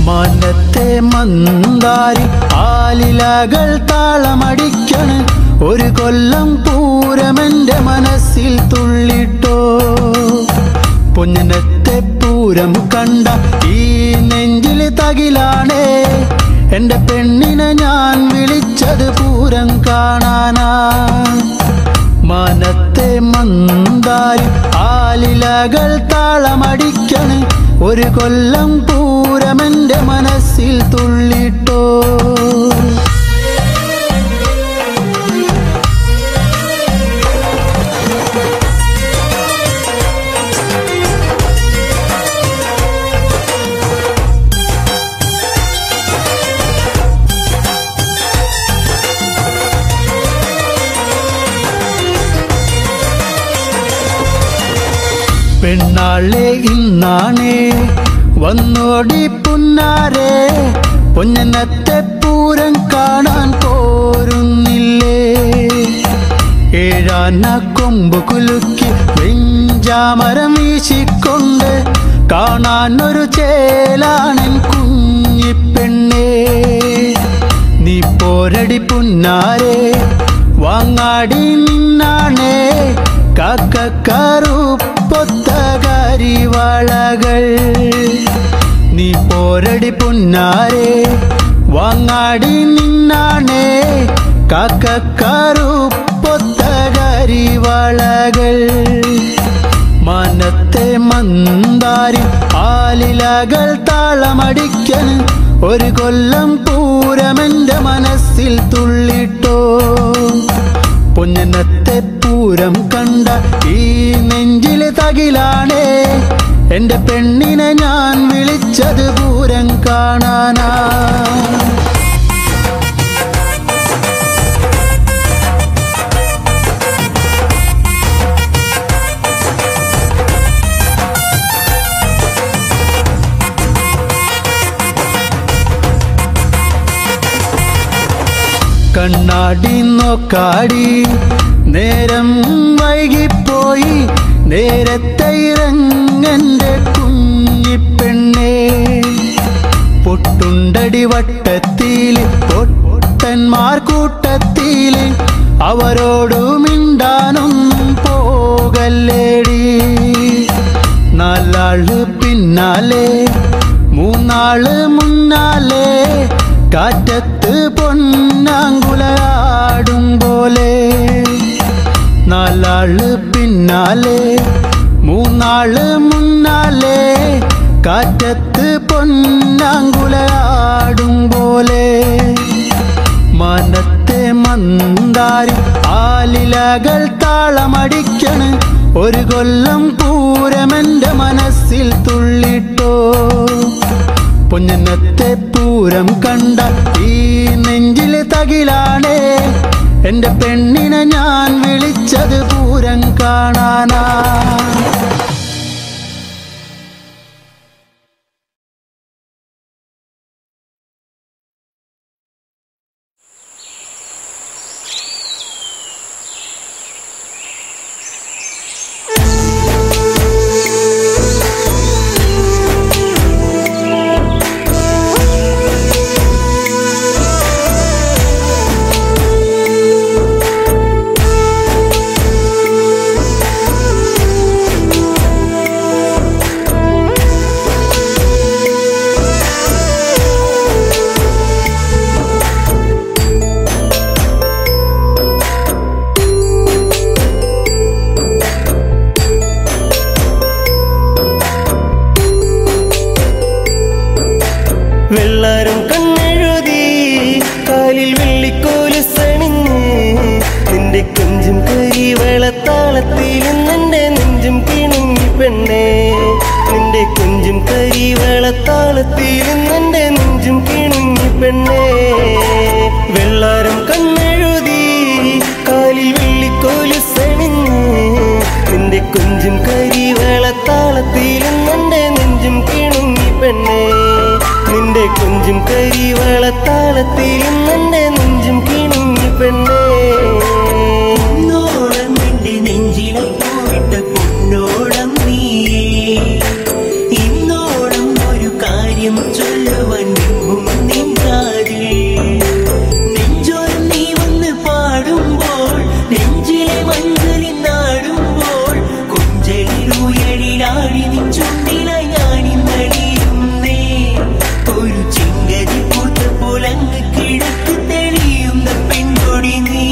മാനത്തെ മന്ദാരി ആലിലകൾ താളമടിക്കണ് ഒരു കൊല്ലം പൂരമെന്റെ മനസ്സിൽ തുള്ളിട്ടോ പൊന്നിനത്തെ പൂരം കണ്ട ഈ നെഞ്ചിൽ തകിലാണേ എന്റെ പെണ്ണിനെ ഞാൻ വിളിച്ചത് പൂരം കാണാനാ മാനത്തെ മന്ദാരി ആലിലകൾ താളമടിക്കണ് ഒരു കൊല്ലം പൂരമെന്റെ മനസ്സിൽ തുള്ളിട്ടോ പെണ്ണാളെ ഇന്നാണേ വന്നോടി പുന്നാരെ പൊന്നനത്തെ പൂരം കാണാൻ പോരുന്നില്ലേ ഏഴാന കൊമ്പ് കുലുക്കി വെഞ്ചാമരം വീശിക്കൊണ്ട് കാണാൻ ഒരു ചേലാണൻ കുഞ്ഞിപ്പെണ്ണേ നീ പോരടി പുന്നാരെ വാങ്ങാടി നിന്നാണേ കാക്കക്കറുപ്പൊത്ത കരിവാളകൾ നീ പോരടി പുന്നാരെ വാങ്ങാടി നിന്നാണേ കാക്കക്കറുപ്പൊത്ത കരിവാളകൾ മനത്തെ മന്ദാരി ആലിലകൾ താളമടിക്കന് ഒരു കൊല്ലം പൂരമെന്റെ മനസ്സിൽ തുള്ളിട്ടോ പൊന്നനത്തെ പൂരം കണ്ട ഈ നെഞ്ചിലെ തകിലാണേ എന്റെ പെണ്ണിനെ ഞാൻ വിളിച്ചത് പൂരം കാണാനാ കണ്ണാടി നോക്കാടി നേരം വൈകിപ്പോയി നേരത്തെ ഇറങ്ങന്റെ കുഞ്ഞിപ്പെണ്ണേ പൊട്ടുണ്ടടി വട്ടത്തില് പൊട്ടന്മാർ കൂട്ടത്തില് അവരോടു മിണ്ടാനൊന്നും പോകല്ലേടി നാലാള് പിന്നാലെ മൂന്നാള് മുന്നാലെ കാറ്റത്ത് പൊന്നാങ്കുലയാടും പോലെ നാലാള് പിന്നാലെ മൂന്നാള് മുന്നാലെ കാറ്റത്ത് പൊന്നാങ്കുലയാടും പോലെ മനത്തെ മന്ദാരി ആലിലകൾ താളമടിക്കണ് ഒരു കൊല്ലം പൂരമെന്റെ മനസ്സിൽ തുള്ളിട്ടോ പൊന്നനത്തെ പൂരം കണ്ട ഈ നെഞ്ചിലെ തകിലാണേ എന്റെ പെണ്ണിനെ ഞാൻ വിളിച്ചത് പൂരം കാണാനാ വെള്ളാരം കണ്ണെഴുതി കാലിൽ വെള്ളിക്കോല് സണിഞ്ഞ് നിന്റെ കൊഞ്ചും കരി വെളത്താളത്തിൽ നിന്റെ നെഞ്ചും കിണുങ്ങി പെണ്ണേ നിന്റെ കൊഞ്ചും കരി വെളത്താളത്തിൽ നിന്റെ നെഞ്ചും കിണുങ്ങി പെണ്ണേ വെള്ളാരം കണ്ണെഴുതി കാലിൽ വെള്ളിക്കോല് സണിഞ്ഞ് നിന്റെ കൊഞ്ചും കരി വെളത്താളത്തിൽ നിന്റെ നെഞ്ചും കിണുങ്ങി പെണ്ണേ നിന്റെ കൊഞ്ചും കരി വെളത്താളത്തിൽ നിന്റെ നെഞ്ചും കിണുങ്ങി പെണ്ണേ പൊന്നോളം നിന്റെ നെഞ്ചിലെ പൂവിട്ട പൊന്നോളം നീ ഇന്നോളം ഒരു കാര്യം കാര്യം ചൊല്ലുവാൻ നിന്നും നിൻകാതിൽ നെഞ്ചോരം നീ വന്ന് പാടുമ്പോൾ നെഞ്ചിലെ മഞ്ചലിൽ നാടുമ്പോൾ കൊഞ്ചലിൽ ഉയരിലാടി നിൻ ചുണ്ടില ഞാനിന്നടിയുന്നേ ഒരു ചിങ്കരി പൂത്ത പുലങ്ങ് കിടക്ക് തെളിയുന്ന പെൺകൊടി നീ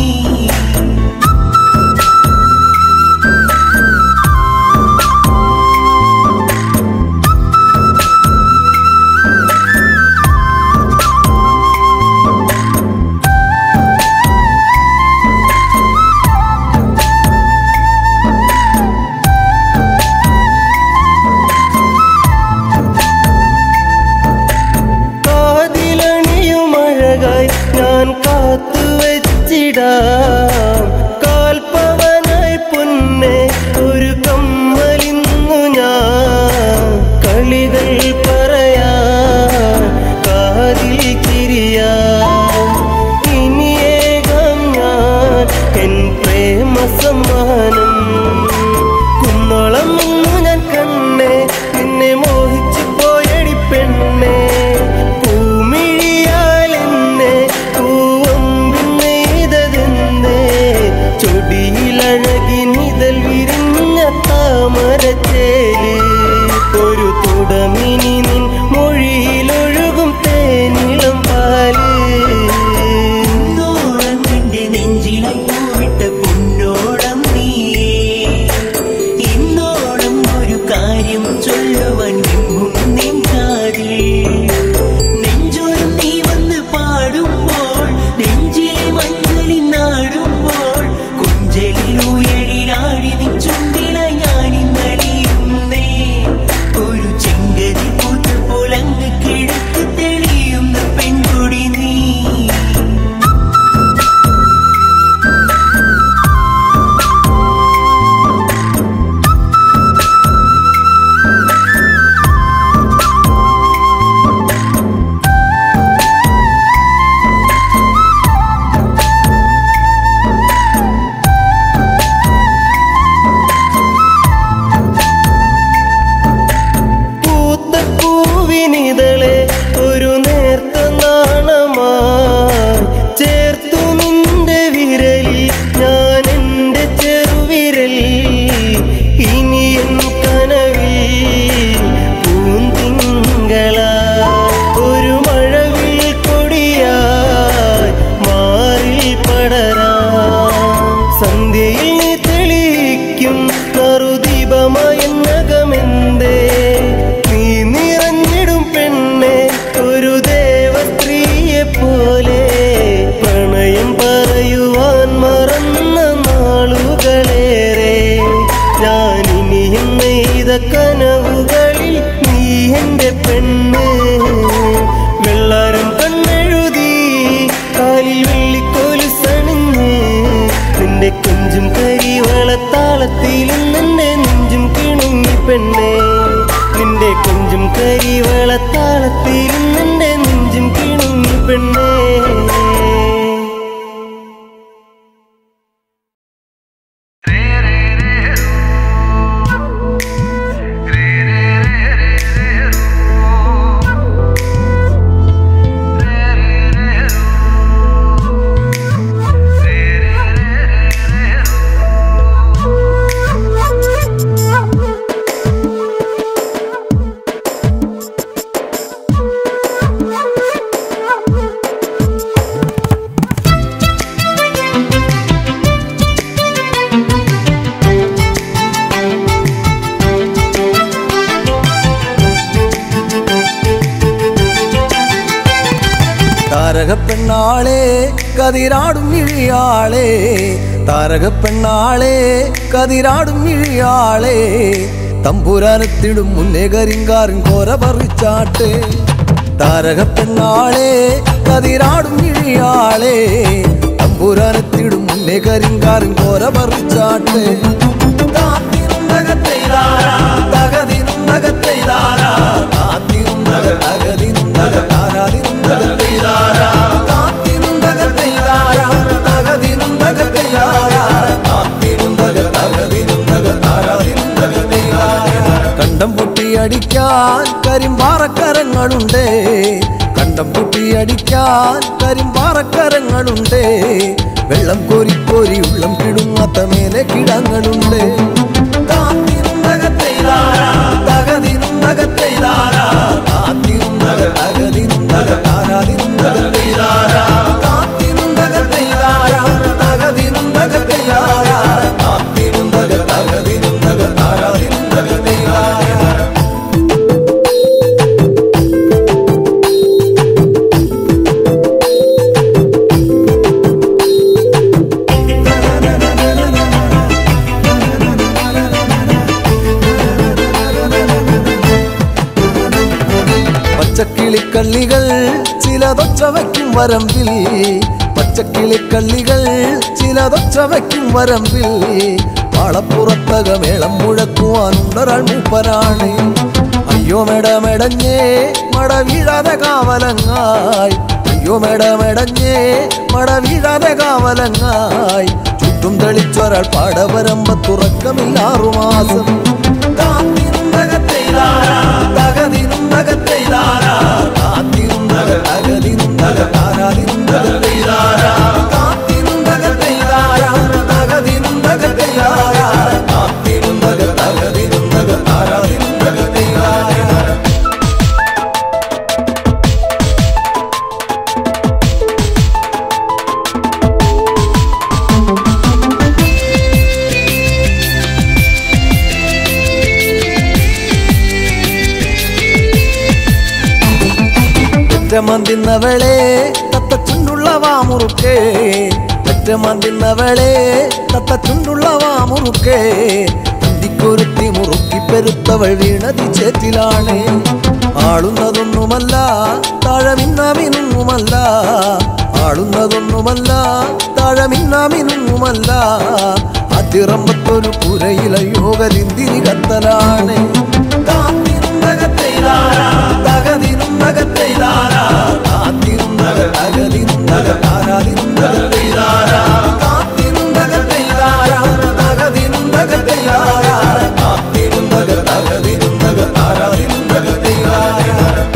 കാതിലണിയുമഴകായി ഞാൻ കാത്തു വെച്ചിടാം കാൽപ്പവനായി പൊന്നെ ഒരു കമ്മലിന്നു ഞാൻ കളികൾ പറയാ കാതിൽ കിരിയാ ഇനിയേകം ഞാൻ എൻ പ്രേമ സമ്മാനം കുന്നോളം ഇന്നു ഞാൻ കണ്ണേ നിന്നെ മോഹിച്ചു പോയടി പെണ്ണേ പൂമിഴിയാൽ എന്നെ പൂവമ്പിന്നെയ്തതെന്തേ ചൊടിയിലഴകി നിതൽ വിരിഞ്ഞ താമരച്ചേല് ഒരു തുടമിനി നിൻ മൊഴിയിലൊഴുകും തേനിളം പാല് ഇന്നോളം നിന്റെ നെഞ്ചിലായി പൂവിട്ട പൊന്നോളം നീ ഇന്നോളം ഒരു കാര്യം ചൊല്ലുവാൻ നിന്നും നിൻ കാതിൽ നെഞ്ചോരം നീ വന്ന് പാടുമ്പോൾ നെഞ്ചിലെ മഞ്ഞളിൽ നാടുമ്പോൾ കുഞ്ചലിൽ ഉയരിലാടി നിൻ ചുണ്ടില ഞാനിന്നടിയുന്നേ ഒരു ചെങ്കരി പൂത്ത പോലങ്ങ് കിടക്ക് തെളിയുന്ന പെൺകൊടി നീ പൂത്ത പൂവിനിതളെ ഒരു നേർത്ത നാണമാ ചേർത്തു നിന്റെ വിരലിൽ ഞാൻ എൻ്റെ ചെറുവിരൽ ഇനി എൻ കനവിൽ പൂന്തിങ്കളാ ഒരു മഴവിൽ കൊടിയായി മാറിൽ പടരാ സന്ധ്യയിൽ നീ തെളിയിക്കും നറുദീപമായെന്നകമെന്തേ നീ നിറഞ്ഞിടും പെണ്ണെ ഒരു ദേവസ്ത്രീയെ പോലെ പ്രണയം പറയുവാൻ മറന്ന നാളുകളേറെ ഞാനിനിയും നെയ്ത കനവുകളിൽ നീ എൻ്റെ പെണ്ണ് വെള്ളാരം കണ്ണെഴുതി കാലിൽ വെള്ളിക്കോലുസണിഞ്ഞ് നിന്റെ കൊഞ്ചും കരിവളത്താളത്തിലും നിന്റെ നെഞ്ചും കിണുങ്ങി പെണ്ണേ നിന്റെ കൊഞ്ചും കരിവളത്താളത്തിലും നിന്റെ നെഞ്ചും കിണുങ്ങി പെണ്ണേ താരകപ്പെണ്ണാളെ കതിരാടും ഇഴിയാളെ താരകപ്പെണ്ണാളെ കതിരാടും ഇഴിയാളെ തമ്പുരാനത്തിടും മുന്നേ കരിങ്കാരൻ കോര പറിച്ചാട്ടെ താരകപ്പെണ്ണാളെ കതിരാടും ഇഴിയാളെ തമ്പുരാനത്തിടും മുന്നേ കരിങ്കാരൻ കോര പറിച്ചാട്ടെ താത്തിരുന്നകത്തെയ്താരാ, തകതിരുന്നകത്തെയ്താരാ, താത്തിരുന്നക, തകതിരുന്നക, താരാതിരുന്നകത്തെയ്താരാ, താത്തിരുന്നകത്തെയ്താരാ, തകതിരുന്നകത്തെയ്താരാ, താത്തിരുന്നക, തകതിരുന്നക, താരാതിരുന്നകത്തെയ്താരാ. കണ്ടം പൊട്ടിയ അടിക്കാൻ കരിമ്പാറക്കരങ്ങളുണ്ട് കണ്ടം കുട്ടിയടിക്കാൻ കരിമ്പാറക്കരങ്ങളുണ്ട് വെള്ളം കോരി കോരി ഉള്ളം കിടുങ്ങാത്ത മേലെ കിടങ്ങളുണ്ട് കാത്തിരുന്നകത്തെയ്താരാ, തകതിരുന്നകത്തെയ്താരാ, കാത്തിരുന്നക തകതിരുന്നക താരാതിരുന്നകത്തെയ്താരാ, കാത്തിരുന്നകത്തെയ്താരാ, തകതിരുന്നകത്തെയ്താരാ, കാത്തിരുന്നക തകതിരുന്നക താരാതിരുന്നകത്തെയ്താരാ. പച്ചക്കിളിക്കള്ളികൾ ചിലതൊച്ച വയ്ക്കും വരമ്പിൽ പച്ചക്കിളിക്കള്ളികൾ ചിലതൊച്ച വയ്ക്കും വരമ്പിൽ പാളപ്പുറത്തക മേളം മുഴക്കുവാനുണ്ടൊരാൾ മൂപ്പരാണ് അയ്യോ മെടമെടഞ്ഞേ മട വീഴാതെ കാവലങ്ങായി അയ്യോ മെടമെടഞ്ഞേ മട വീഴാതെ കാവലങ്ങായി ചുറ്റും തെളിച്ചൊരാൾ പാടവരമ്പത്തുറക്കമില്ലാറു മാസം കാത്തിരുന്നകത്തെയ്താരാ, തകതിരുന്നകത്തെയ്താരാ, കാത്തിരുന്നക തകതിരുന്നക താരാതിരുന്നകത്തെയ്താരാ, കാത്തിരുന്നകത്തെയ്താരാ, തകതിരുന്നകത്തെയ്താരാ, കാത്തിരുന്നക തകതിരുന്നക താരാതിരുന്നകത്തെയ്താരാ. ഒറ്റമന്തിന്നവളെ തത്തച്ചുണ്ടുള്ള വാമുറുക്കേ ഒറ്റമന്തിന്നവളെ തത്തച്ചുണ്ടുള്ള വാമുറുക്കേ അന്തിക്കൊരുത്തി മുറുക്കി പെരുത്തവൾ വീണതി ചേറ്റിലാണ് ആളുന്നതൊന്നുമല്ല താഴമിന്നാമിനുമല്ല ആളുന്നതൊന്നുമല്ല താഴമിന്നാമിനുമല്ല അതിറമ്പത്തൊരു പുരയില യോഗരിന്തിരി കത്തലാണ് കാത്തിരുന്നകത്തെയ്താരാ, തകതിരുന്നകത്തെയ്താരാ, കാത്തിരുന്നക തകതിരുന്നക താരാതിരുന്നകത്തെയ്താരാ, കാത്തിരുന്നകത്തെയ്താരാ, തകതിരുന്നകത്തെയ്താരാ, കാത്തിരുന്നക തകതിരുന്നക താരാതിരുന്നകത്തെയ്താരാ.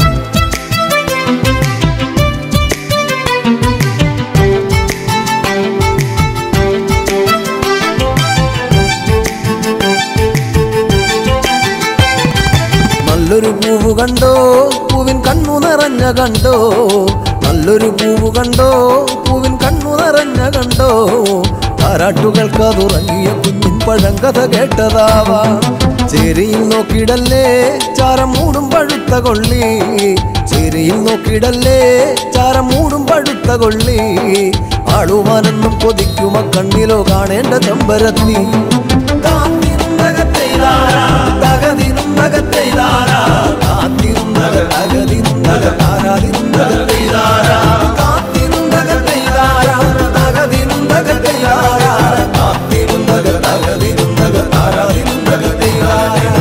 നല്ലൊരു പൂവ് കണ്ടോ പൂവിൻ കണ്ണു നിറഞ്ഞ കണ്ടോ നല്ലൊരു പൂവ് കണ്ടോ പൂവിൻ കണ്ണു നിറഞ്ഞ കണ്ടോ താരാട്ടുകൾക്ക് അതുറങ്ങിയ കുഞ്ഞിൻ പഴങ്കഥ കേട്ടതാവാ ചേരിയിൽ നോക്കിടല്ലേ ചാരം മൂടും പഴുത്ത കൊള്ളി ചേരിയിൽ നോക്കിടല്ലേ ചാരം മൂടും പഴുത്ത കൊള്ളി ആളുവാനെന്നും കൊതിക്കുമ കണ്ണിലോ കാണേണ്ട ചെമ്പരത്തി കാത്തിരുന്നകത്തെയ്താരാ, തകതിരുന്നകത്തെയ്താരാ, കാത്തിരുന്നക തകതിരുന്നക താരാതിരുന്നകത്തെയ്താരാ, കാത്തിരുന്നകത്തെയ്താരാ, തകതിരുന്നകത്തെയ്താരാ, കാത്തിരുന്നക തകതിരുന്നക താരാതിരുന്നകത്തെയ്താരാ.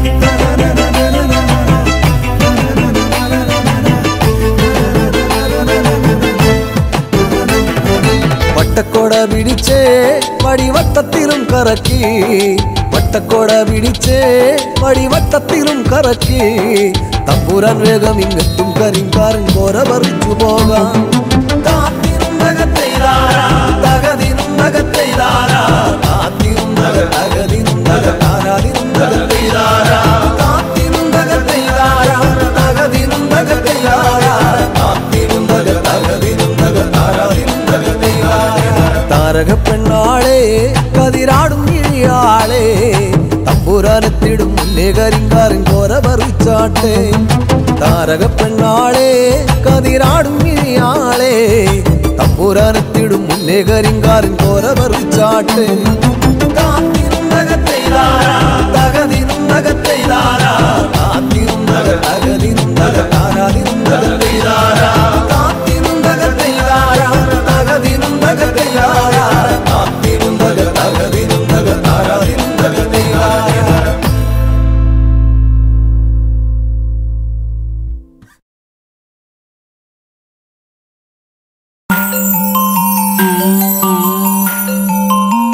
വട്ടക്കോട പിടിച്ചേ വടിവട്ടത്തിലും കറക്കി വട്ടക്കോട പിടിച്ചേ വടിവട്ടത്തിലും കറക്കി തമ്പുരാൻ വേഗം ഇങ്ങെത്തും കരിങ്കാരൻ കോര പറിച്ചു പോകാം കാത്തിരുന്നകത്തെയ്താരാ, തകതിരുന്നകത്തെയ്താരാ, കാത്തിരുന്നക തകതിരുന്നക താരാതിരുന്നകത്തെയ്താരാ, കാത്തിരുന്നകത്തെയ്താരാ, തകതിരുന്നകത്തെയ്താരാ, കാത്തിരുന്നക തകതിരുന്നക താരാതിരുന്നകത്തെയ്താരാ. താരക പെണ്ണാളെ കതിരാടും കിഴിയാളെ തമ്പുരാനെത്തിടും മുന്നേ കരിങ്കാരൻ കോര പറിച്ചാട്ടെ താരക പെണ്ണാളെ കതിരാടും കിഴിയാളെ തമ്പുരാനെത്തിടും മുന്നേ കരിങ്കാരൻ കോര പറിച്ചാട്ടെ കാത്തിരുന്നകത്തെയ്താരാ, തകതിരുന്നകത്തെയ്താരാ, കാത്തിരുന്നക തകതിരുന്നക താരാതിരുന്നകത്തെയ്താരാ, കാത്തിരുന്നകത്തെയ്താരാ, തകതിരുന്നകത്തെയ്താരാ, കാത്തിരുന്നക തകതിരുന്നക താരാതിരുന്നകത്തെയ്താരാ.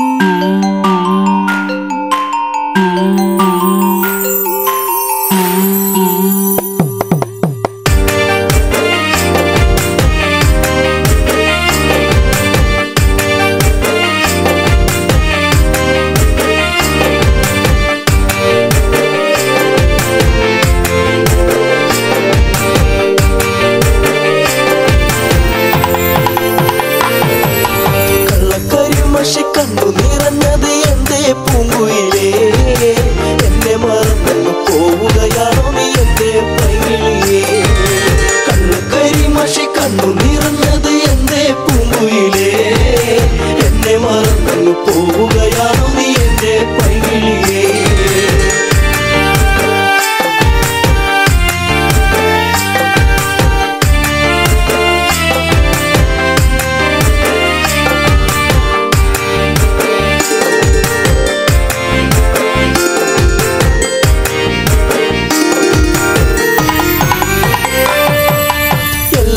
ആ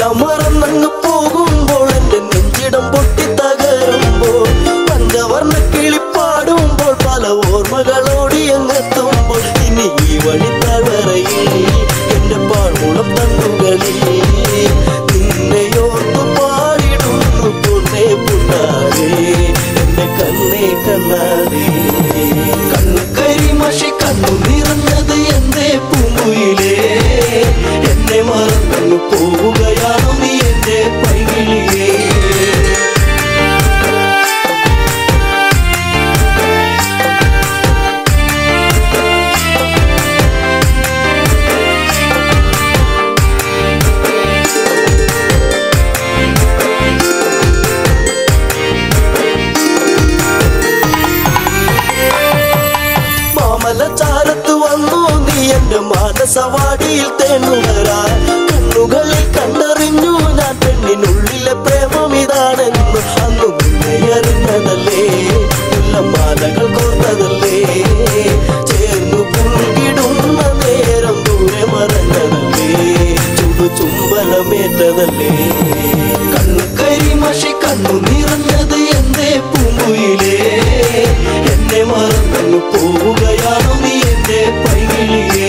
എല്ലാം മറന്നങ്ങ് പോകുമ്പോൾ എന്റെ നെഞ്ചിടം പൊട്ടി തകരുമ്പോൾ പഞ്ചവർണ്ണ കിളിപ്പാടുമ്പോൾ പല ഓർമ്മകളോടി അങ്ങെത്തുമ്പോൾ ഇനി ഈ വഴി താഴ്വരയിൽ എന്റെ പാഴ്മുളം തണ്ടുകളിൽ നിന്നെയോർത്ത് പാടിടുന്നു പൊന്നേ പുണ്ണാരേ എന്റെ കണ്ണേ കണ്ണാരേ കണ്ണു കരിമഷി കണ്ണു നിറഞ്ഞത് എന്റെ പൂങ്കുയിലേ എന്നെ മറന്നു പോവുകയാണു നീ എന്റെ പൈകിളിയേ മാമല ചാരത്ത് വന്നു നീ എന്റെ മാനസവാടിയിൽ തേണുവരാ കണ്ണുകളിൽ കണ്ടറിഞ്ഞു ഞാൻ പെണ്ണിനുള്ളിലെ പ്രേമം ഇതാണെന്ന് അന്നു നിന്നെ അറിഞ്ഞതല്ലേ മാലകൾ കോർത്തതല്ലേ ചേർന്നു പുൽകിടുന്ന നേരം ദൂരെ മറഞ്ഞതല്ലേ ചുടു ചുംബനമേറ്റതല്ലേ കണ്ണു കരിമഷി കണ്ണു നിറഞ്ഞത് എന്തേ പൂങ്കുയിലേ എന്നെ മറന്നു പോവുകയാണു നീ എന്റെ പൈകിളിയേ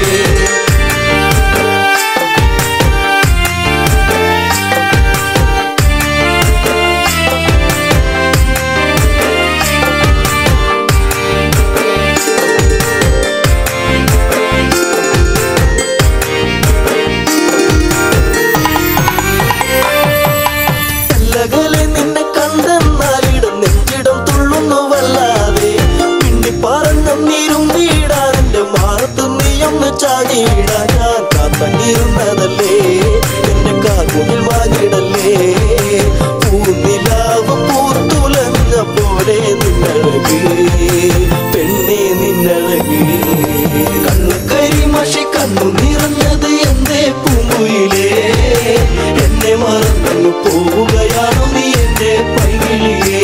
കല്ലകലെ നിന്നെ കണ്ടെന്നാലിടം നെഞ്ചിടം തുള്ളുന്നു വല്ലാതെ പിന്നി പറഞ്ഞ നീരും വീടാൻ എന്റെ മാറത്ത് നീയൊന്ന് ചാടിയിടാൻ ഞാൻ കാത്തങ്ങിയിരുന്നതല്ലേ എന്റെ കാർമുകിൽ വാങ്ങിടല്ലേ പൂനിലാവ് പൂത്തുലഞ്ഞ പോലെ നിന്നഴക് പെണ്ണെ നിന്നഴക് കണ്ണു കരിമഷി കണ്ണു നിറഞ്ഞത് എന്തേ പൂങ്കുയിലേ എന്നെ മറന്നു പോവുകയാണു നീ എന്റെ പൈകിളിയേ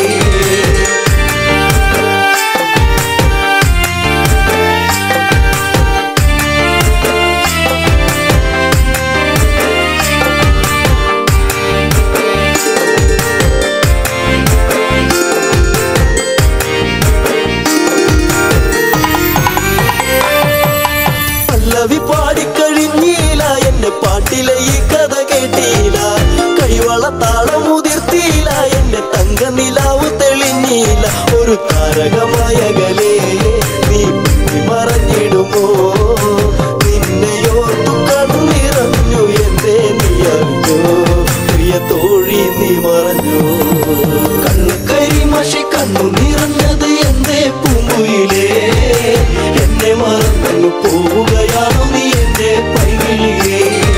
പല്ലവി പാടിക്കഴിഞ്ഞീല എന്റെ പാട്ടിലെ ഈ കഥ കേട്ടീല കൈവള താളം മുതിർത്തീല എന്റെ തങ്ക നിലാവ് തെളിഞ്ഞീല ഒരു താരകമായകലേ നീ പിന്നി മറഞ്ഞിടുമോ നിന്നെയോർത്തു കണ്ണിറഞ്ഞു എന്തേ നീ അറിഞ്ഞോ പ്രിയ തോഴി നീ മറഞ്ഞു കണ്ണു കരിമഷി കണ്ണു നിറഞ്ഞത് എന്തേ പൂങ്കുയിലേ എന്നെ മറന്നു പോവുകയാണു നീ എന്റെ പൈകിളിയേ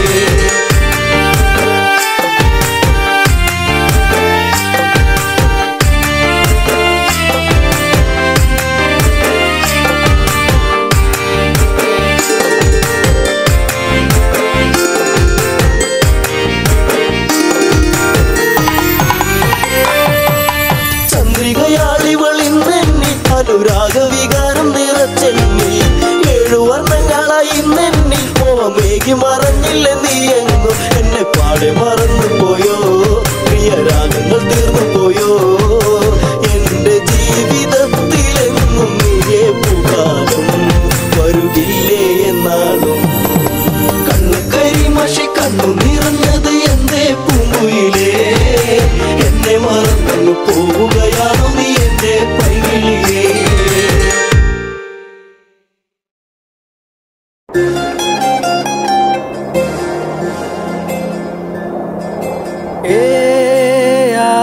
ചന്ദ്രികയാളിവളിന്നെന്നി അനുരാഗ വികാരം നിറച്ചെന്നി ഏഴു വർണ്ണങ്ങളായി നെന്നി മോഹമേകി മറഞ്ഞില്ല നീ എങ്ങു എന്നെ പാടെ മറന്നു പോയോ പ്രിയരാഗങ്ങൾ തീർന്നു പോയോ എന്റെ ജീവിതത്തിലെങ്ങും നീയേ പൂക്കാലം വരുകില്ലേ എന്നാളും കണ്ണു കരിമഷി കണ്ണു നിറഞ്ഞത് എന്തേ പൂങ്കുയിലേ എന്നെ മറന്നു പോവുകയാണു നീ എന്റെ പൈകിളിയേ ഏ ആ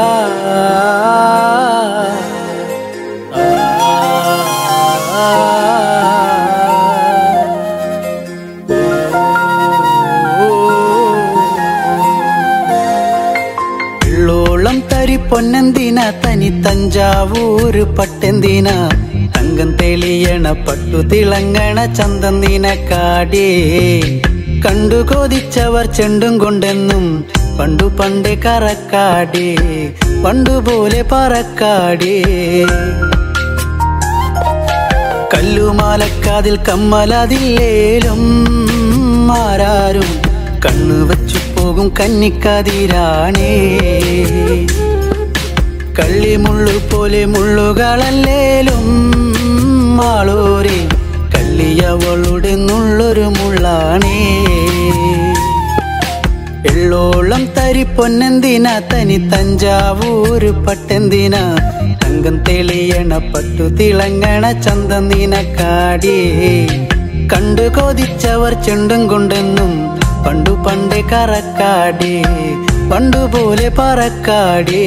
ഉള്ളോളം തരി പൊന്നെന്തിന തനി തഞ്ചാവൂര് പട്ടെന്തിന തങ്കം തെളിയണ പട്ടു തിളങ്ങണ ചന്തന്തിന കാടേ കണ്ടു കൊതിച്ചവർ ചെണ്ടും കൊണ്ടെന്നും പണ്ടു പണ്ട് കറക്കാടേ പണ്ടുപോലെ പറക്കാടേ കല്ലുമാലക്കാതിൽ കമ്മലതില്ലേലും ആരാരും കണ്ണു വച്ചു പോകും കന്നിക്കതിരാണേ കള്ളിമുള്ളു പോലെ മുള്ളുകളല്ലേലും ആളോരെ കള്ളിയവളുടെ നുള്ളൊരു മുള്ളാണേ എള്ളോളം തരി പൊന്നെന്തിന തനി തഞ്ചാവൂര് പട്ടെന്തിന തങ്കം തെളിയണ പട്ടു തിളങ്ങണ ചന്തം നിനക്കാടിയേ കണ്ടു കൊതിച്ചവർ ചെണ്ടും കൊണ്ടെന്നും പണ്ടു പണ്ടേ കറക്കാടേ പണ്ടുപോലെ പറക്കാടേ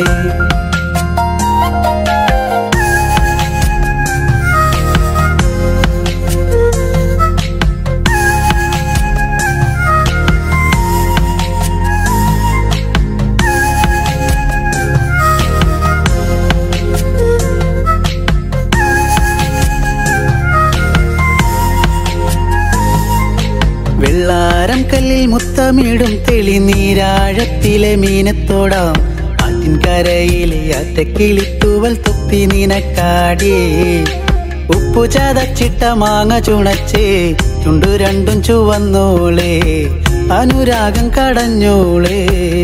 വെള്ളാരം കല്ലിൽ മുത്തമിടും തെളിനീരാഴത്തിലെ മീനത്തോടാം ആറ്റിൻ കരയിലെ അറ്റക്കിളിത്തൂവൽ തൊപ്പി നിനക്കാടിയേ ഉപ്പു ചതച്ചിട്ട മാങ്ങ ചുണച്ചേ ചുണ്ടു രണ്ടും ചുവന്നോളേ അനുരാഗം കടഞ്ഞോളേ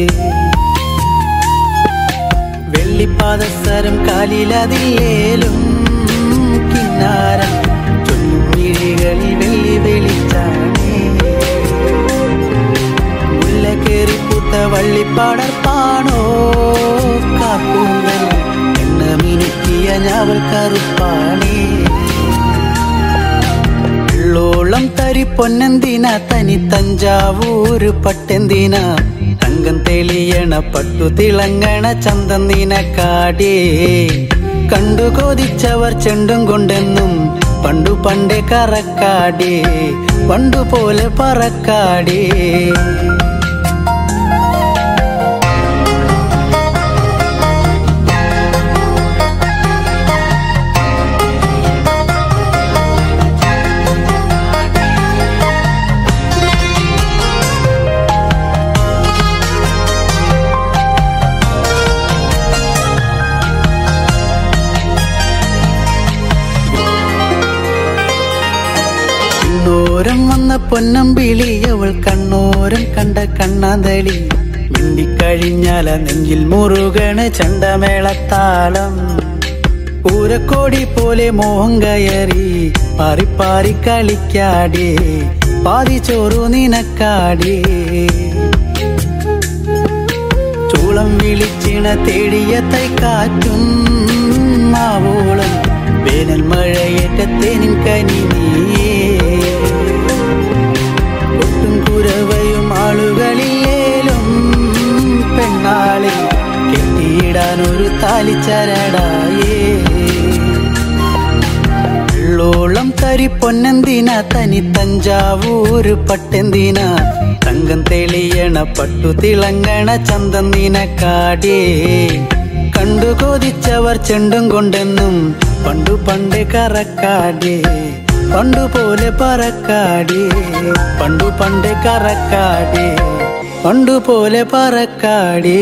വെള്ളിപ്പാദസരം കാലിലതില്ലേലും കിന്നാരം ചൊല്ലുമിഴികളിൽ വെള്ളി വെളിച്ചാണേ മുല്ലക്കേറി പൂത്ത വള്ളിപ്പാടർപ്പാണോ കാപ്പൂന്തൽ എണ്ണ മിനുക്കിയ ഞാവൽ കറുപ്പാണേ വെള്ളോളം തരി പൊന്നെന്തിന തനി തഞ്ചാവൂര് പട്ടെന്തിന തങ്കം തെളിയണ പട്ടു തിളങ്ങണ ചന്തം നിനക്കാടേ കണ്ടു കൊതിച്ചവർ ചെണ്ടും കൊണ്ടെന്നും പണ്ടു പണ്ടേ കറക്കാടേ പണ്ടു പോലെ പറക്കാടേ കണ്ണോരം വന്ന പൊന്നമ്പിളി അവൾ കണ്ണോരം കണ്ട കണ്ണാന്തളി മിണ്ടിക്കഴിഞ്ഞാല നെഞ്ചിൽ മുറുകണ് ചണ്ടമേളത്താളം പൂരക്കോടി പോലെ മോഹം കയറി പാറി പാറി കളിക്കാടേ പാതി ചോറു നിനക്കാടേ ചൂളം വിളിച്ചിണ തേടിയ തൈക്കാറ്റും മാവോളം വേനൽ മഴയേറ്റത്തേനിൻ കനി നീയേ ഒട്ടും കുരവയും ആളുകളില്ലേലും പെണ്ണാളെ കെട്ടിയിടാൻ ഒരു താലിച്ചരടായേ വെള്ളോളം തരി പൊന്നെന്തിന തനി തഞ്ചാവൂര് പട്ടെന്തിന തങ്കം തെളിയണ പട്ടു തിളങ്ങണ ചന്തം നിനക്കാടേ കണ്ടു കൊതിച്ചവർ ചെണ്ടും കൊണ്ടെന്നും പണ്ടു പണ്ടേ കറക്കാടേ പണ്ടു പോലെ പറക്കാടേ പണ്ടു പണ്ടേ കറക്കാടേ പണ്ടു പോലെ പറക്കാടേ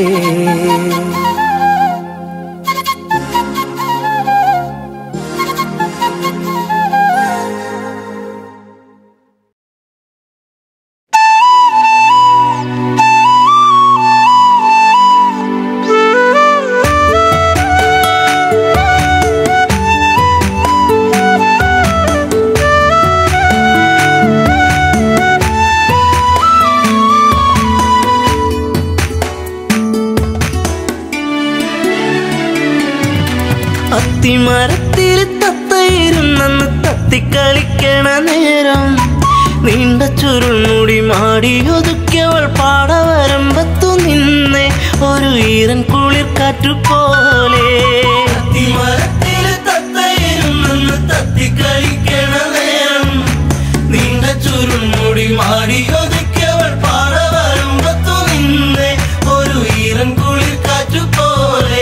അത്തിമരത്തിൽ തത്തയിരുന്നെന്ന് തത്തിക്കളിക്കണ നേരം നീണ്ട ചുരുൾമുടി മാടിയൊതുക്കിയവൾ പാടവരമ്പത്തു നിന്നെ ഒരു ഈരൻ കുളിർ കാറ്റുപോലെ അത്തിമരത്തിൽ തത്തയിരുന്നെന്ന് തത്തിക്കളിക്കണ നേരം നീണ്ട ചുരുൾമുടി മാടിയൊതുക്കിയവൾ പാടവരമ്പത്തു നിന്നെ ഒരു ഈരൻ കുളിർ കാറ്റുപോലെ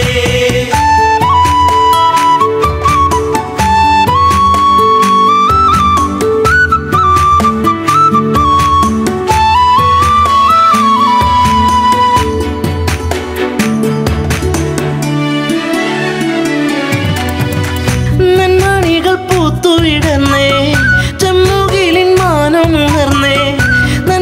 നന്മണികൾ പൂത്തുവിടന്നേ ചെമ്മുകിലിൻ മാനം ഉയർന്നേ നൻ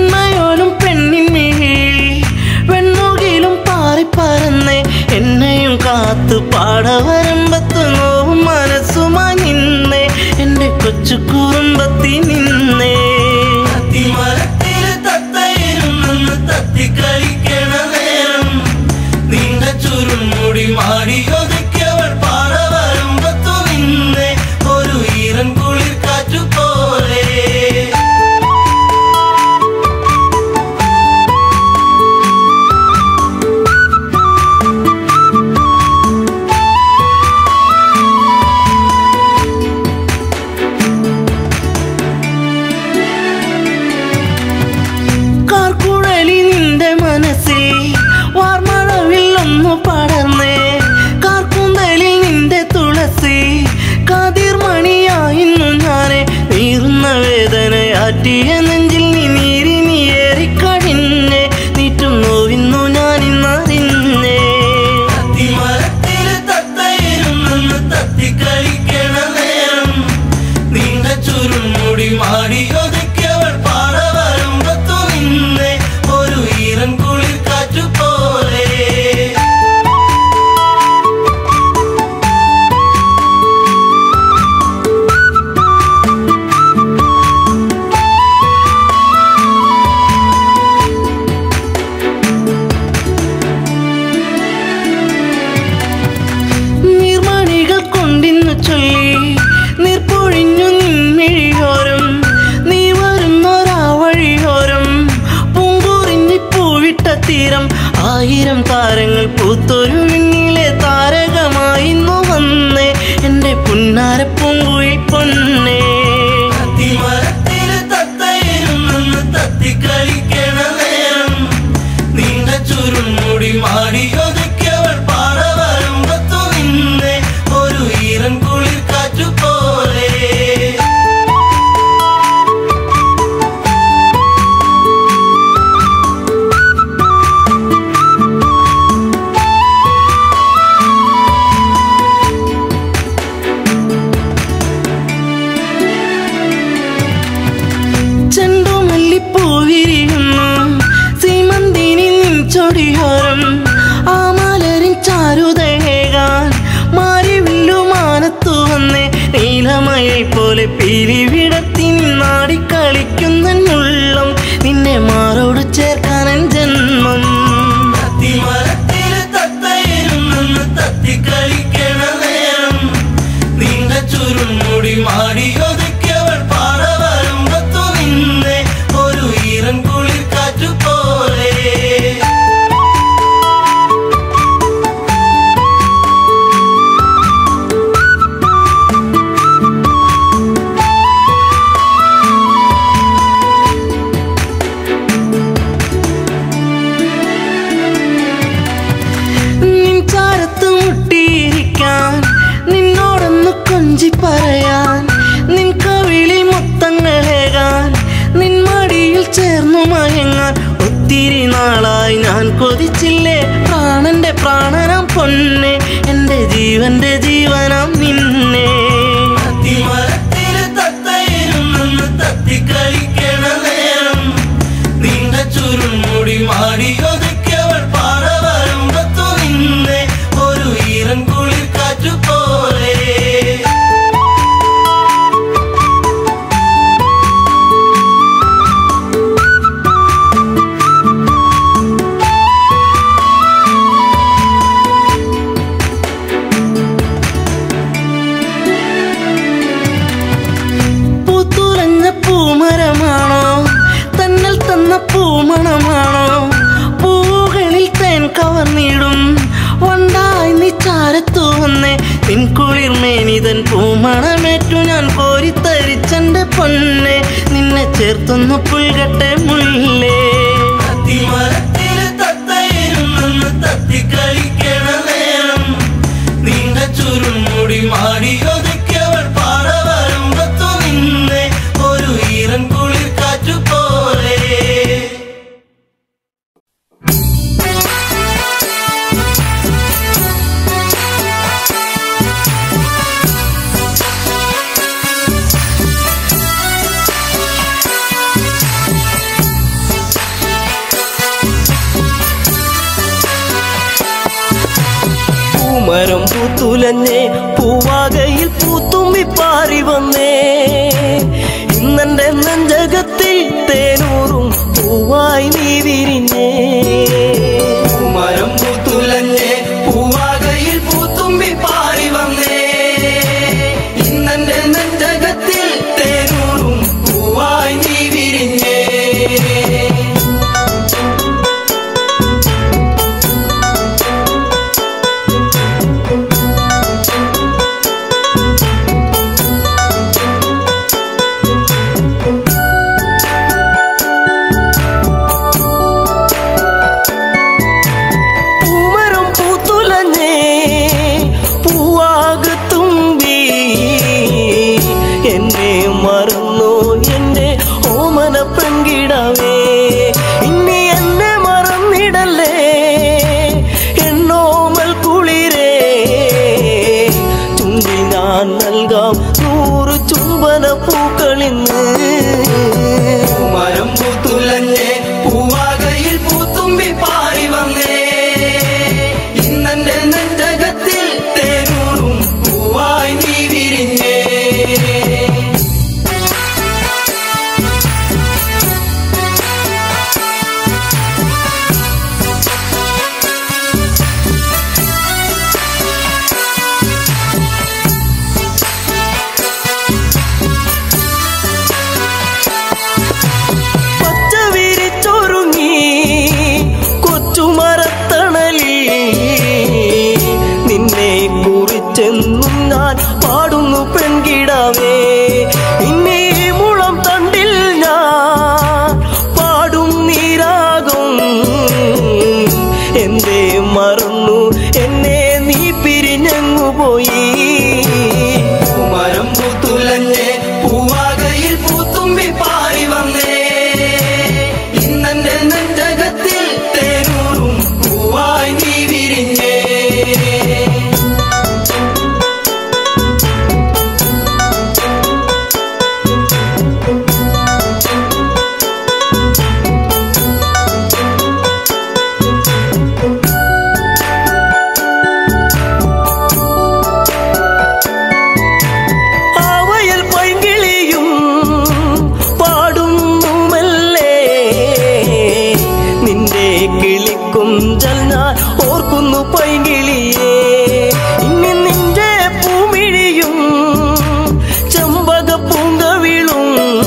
തീരത്ത് പാടവരമ്പത്ത് നോവും മനസ്സുമായി നിന്നേ എന്റെ കൊച്ചു കുറുമ്പത്തി നിന്നേ അത്തിമരത്തില് തത്തയിരുന്നെന്ന് തത്തി കളിക്കണ നേരം നീണ്ട ചുരുൾമുടി മാടി ഒതുക്കിയവൾ പാടവരമ്പത്തു നിന്നേ ഒരു ഈറൻ കുളിർ കാറ്റു പോലെ കാർക്കുഴലി നിന്റെ മനസ്സിൽ വാർമഴവിൽ ഒന്ന് പടർന്നേ കാർക്കുന്തലിൽ നിന്റെ തുളസി കാതിർമണിയായിരുന്നു ഞാനെ നീറുന്ന വേദനയാറ്റിയ നെഞ്ചിൽ നീ നീരി നീയേറിക്കഴിഞ്ഞേ നീറ്റും നോവിന്നു ഞാൻ ഇന്നറിഞ്ഞേ അത്തിമരത്തില് തത്തയിരുന്നെന്ന് തത്തി കളിക്കണ നേരം നീണ്ട ചുരുൾമുടി മാടി ഒതുക്കിയവൾ പാടവരമ്പത്തു നിന്നേ ഒരു ഈറൻ കുളിർ കാറ്റു പോലെ നീർമണികൾ കൊണ്ടിന്നു ചൊല്ലി നീർപ്പൊഴിഞ്ഞു നിൻമിഴിയോരം നീ വരുന്നൊരാ വഴിയോരം പൂങ്കുറിഞ്ഞി പൂവിട്ട തീരം ആയിരം താരങ്ങൾ പൂത്തൊരു വിണ്ണിലെ താരകമായിന്നു വന്നേ എന്റെ പുന്നാര പൂങ്കുഴി പൊന്നേ അത്തിമരത്തില് തത്തയിരുന്നെന്ന് തത്തി കളിക്കണ നേരം നീണ്ട ചുരുൾമുടി മാടി ഒതുക്കിയവൾ പാടവരമ്പത്തു നിന്നേ ഒരു ഈറൻ കുളിർ കാറ്റു പോലെ ചെണ്ടുമല്ലിപ്പൂവിരിയുന്നു സീമന്തിനി ചൊടിയോരം ആ മലരിൻ ചാരുതേകാൻ മാറിവില്ലുമാനത്തു വന്നേ നീലമയെ പോലെ പീലി വിടത്തി നിന്നാടി കളിക്കുന്ന ഉള്ളം നിന്നെ മാറോട് ചേർക്കാനൻ ജന്മം അത്തിമരത്തില് തത്തയിരുന്നെന്ന് തത്തി കളിക്കണ നേരം നീണ്ട ചുരുൾമുടി മാടി ഒതുക്കിയവൾ പാടവരമ്പത്തു നിന്നേ ഒരു ഈറൻ കുളിർ കാറ്റു പോലെ നിൻ ചാരത്ത് മുട്ടിയിരിക്കാൻ നിന്നോടൊന്ന് കൊഞ്ചി പറയാൻ നിൻ കവിളിൽ മുത്തങ്ങളേകാൻ നിൻ മടിയിൽ ചേർന്നു മയങ്ങാൻ ഒത്തിരി നാളായി ഞാൻ കൊതിച്ചില്ലേ പ്രാണന്റെ പ്രാണനാം പൊന്നെ എന്റെ ജീവന്റെ ജീവനാം നിന്നെ അത്തിമരത്തില് തത്തയിരുന്നെന്ന് തത്തി കളിക്കണ നേരം നീണ്ട ചുരുൾമുടി മാടി ഒതുക്കിയവൾ പാടവരമ്പത്തു നിന്നേ ഒരു ഈറൻ കുളിർ കാറ്റു പോലെ പൂത്തുലഞ്ഞ പൂമരമാണോ തന്നൽ തന്ന പൂമണമാണോ പൂവുകളിൽ തേൻ കവർന്നിടും വണ്ടായി നീ ചാരത്തു വന്നേ നിൻ കുളിർമേനിതൻ പൂമണമേറ്റു ഞാൻ കോരിത്തരിച്ചെന്റെ പൊന്നെ നിന്നെ ചേർത്തൊന്നു പുൽകട്ടെ മുല്ലേ അത്തിമരത്തില് തത്തയിരുന്നെന്ന് തത്തി കളിക്കണ നേരം നീണ്ട ചുരുൾമുടി മാടി ഒതുക്കിയവൾ പാടവരമ്പത്തു നിന്നേ ഒരു ഈറൻ കുളിർ കാറ്റു പോലെ ും പൂത്തുലഞ്ഞേ പൂവാകയിൽ പൂത്തുമ്പി പാറി വന്നേ ഇന്നെന്റെ നെഞ്ചകത്തിൽ തേനൂറും പൂവായി നീ വിരിഞ്ഞേ മരം പൂത്തുലഞ്ഞേ പൂവാകയിൽ പൂത്തുമ്പി പാറി വന്നേ ഇന്നെന്റെ നെഞ്ചകത്തിൽ തേനൂറും പൂവായി നീ വിരിഞ്ഞേ പൂമരം പൂത്തുലഞ്ഞേ പൂവാകു തുമ്പി എന്നെ മറന്നു എന്റെ ഓമന പെൺകിടവേ ഇനി എന്നെ മറന്നിടല്ലേ എന്നോമൽ കുളിരേ ചുണ്ടി ഞാൻ നൽകാം നൂറ് ചുംബന പൂക്കളിന്ന് മരം പൂത്തുലഞ്ഞേ പൂവാകയിൽ പൂത്തുമ്പി പാറി വന്നേ ഇന്നെന്റെ നെഞ്ചകത്തിൽ തേനൂറും പൂവായി നീ വിരിഞ്ഞേ പച്ച വിരിച്ചൊരുങ്ങി കൊച്ചുമരത്തണലിൽ നിന്നെ കുറിച്ചെന്നും ഞാൻ പാടുന്നു പെൺകിടാവേ ഇന്നീ മുളം തണ്ടിൽ ഞാൻ പാടും നീരാകും എന്തേ മറന്നു എന്നെ നീ പിരിഞ്ഞങ്ങു പോയി മരം പൂത്തുലഞ്ഞേ പൂവാകയിൽ പൂത്തുമ്പി പാറി വന്നേ ഇന്നെന്റെ നെഞ്ചകത്തിൽ തേനൂറും പൂവായി നീ വിരിഞ്ഞേ ആവയൽ പൈങ്കിളിയും പാടുന്നു മെല്ലെ നിന്റെ കിളിക്കുഞ്ചൽ ഞാൻ ഓർക്കുന്നു പൈങ്കിളിയേ ഇനി നിന്റെ പൂമിഴിയും ചെമ്പക പൂങ്കവിളും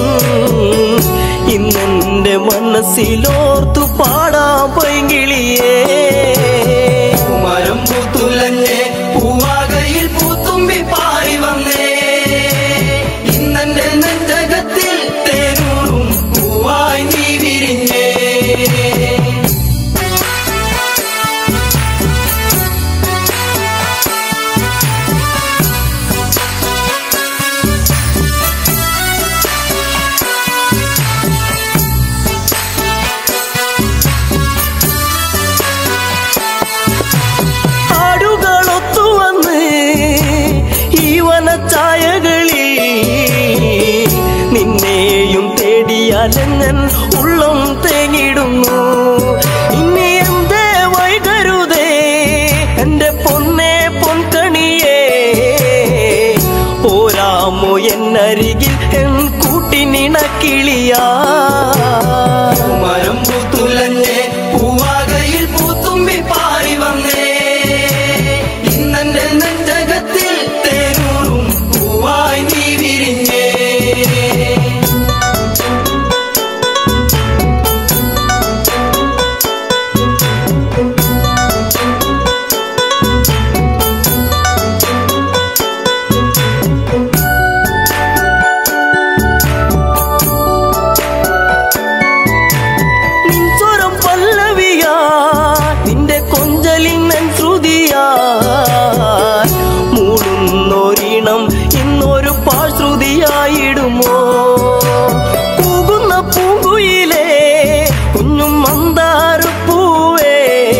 ഇന്നെന്റെ മനസ്സിലോർത്തു പാടാം പൈങ്കിളിയേ മരം പൂത്തുലഞ്ഞേ പൂവാകയിൽ പൂത്തുമ്പി പാറി വന്നേ ഇന്നെന്റെ നെഞ്ചകത്തിൽ തേനൂറും പൂവായി നീ വിരിഞ്ഞേ ആടുകളൊത്തു വന്ന് ഈ വനച്ചായകളിൽ നിന്നെയും തേടിയാലെങ്ങൻ ഉള്ളം തേങ്ങിടുന്നു ഇനി എന്തേ വൈകരുതേ എന്റെ പൊന്നെ പൊൻകണിയേ പോരാമോ എന്നരികിൽ എൻ കൂട്ടിനിണക്കിളിയാ മരം പൂത്തുലഞ്ഞേ പൂവാകയിൽ പൂത്തുമ്പി പാറി വന്നേ ഇന്നെന്റെ നെഞ്ചകത്തിൽ തേനൂറും പൂവായി നീ വിരിഞ്ഞേ നിൻ സ്വരം പല്ലവിയാ നിന്റെ കൊഞ്ചലിൻ നൻ ശ്രുതിയാ മൂടുന്നൊരിണം ഇന്നൊരു പാശ്രുതിയായിടുമോ കൂകുന്ന പൂങ്കുയിലേ കുഞ്ഞും മന്ദാരപ്പൂവേ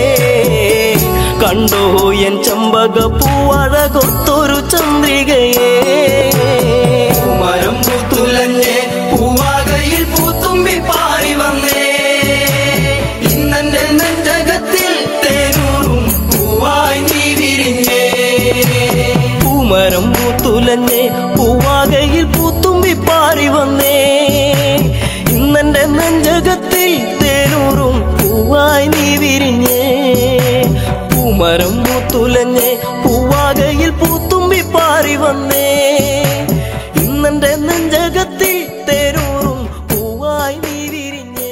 കണ്ടോ എൻ ചമ്പക പൂവഴകൊത്തൊരു ചന്ദ്രികയേ മരം പൂത്തുലഞ്ഞേ പൂവാകയിൽ പൂത്തുമ്പി പാറി വന്നേ ഇന്നെന്റെ നെഞ്ചകത്തിൽ തേനൂറും പൂവായി നീ വിരിഞ്ഞേ പൂത്തുലഞ്ഞേ പൂവാകയിൽ പൂത്തുമ്പി പാറി വന്നേ ഇന്നെന്റെ നെഞ്ചകത്തിൽ തേനൂറും പൂവായി നീ വിരിഞ്ഞേ പൂമരം പൂത്തുലഞ്ഞേ പൂവാകയിൽ പൂത്തുമ്പി പാറി വന്നേ ഇന്നെന്റെ നെഞ്ചകത്തിൽ തേനൂറും പൂവായി നീ വിരിഞ്ഞേ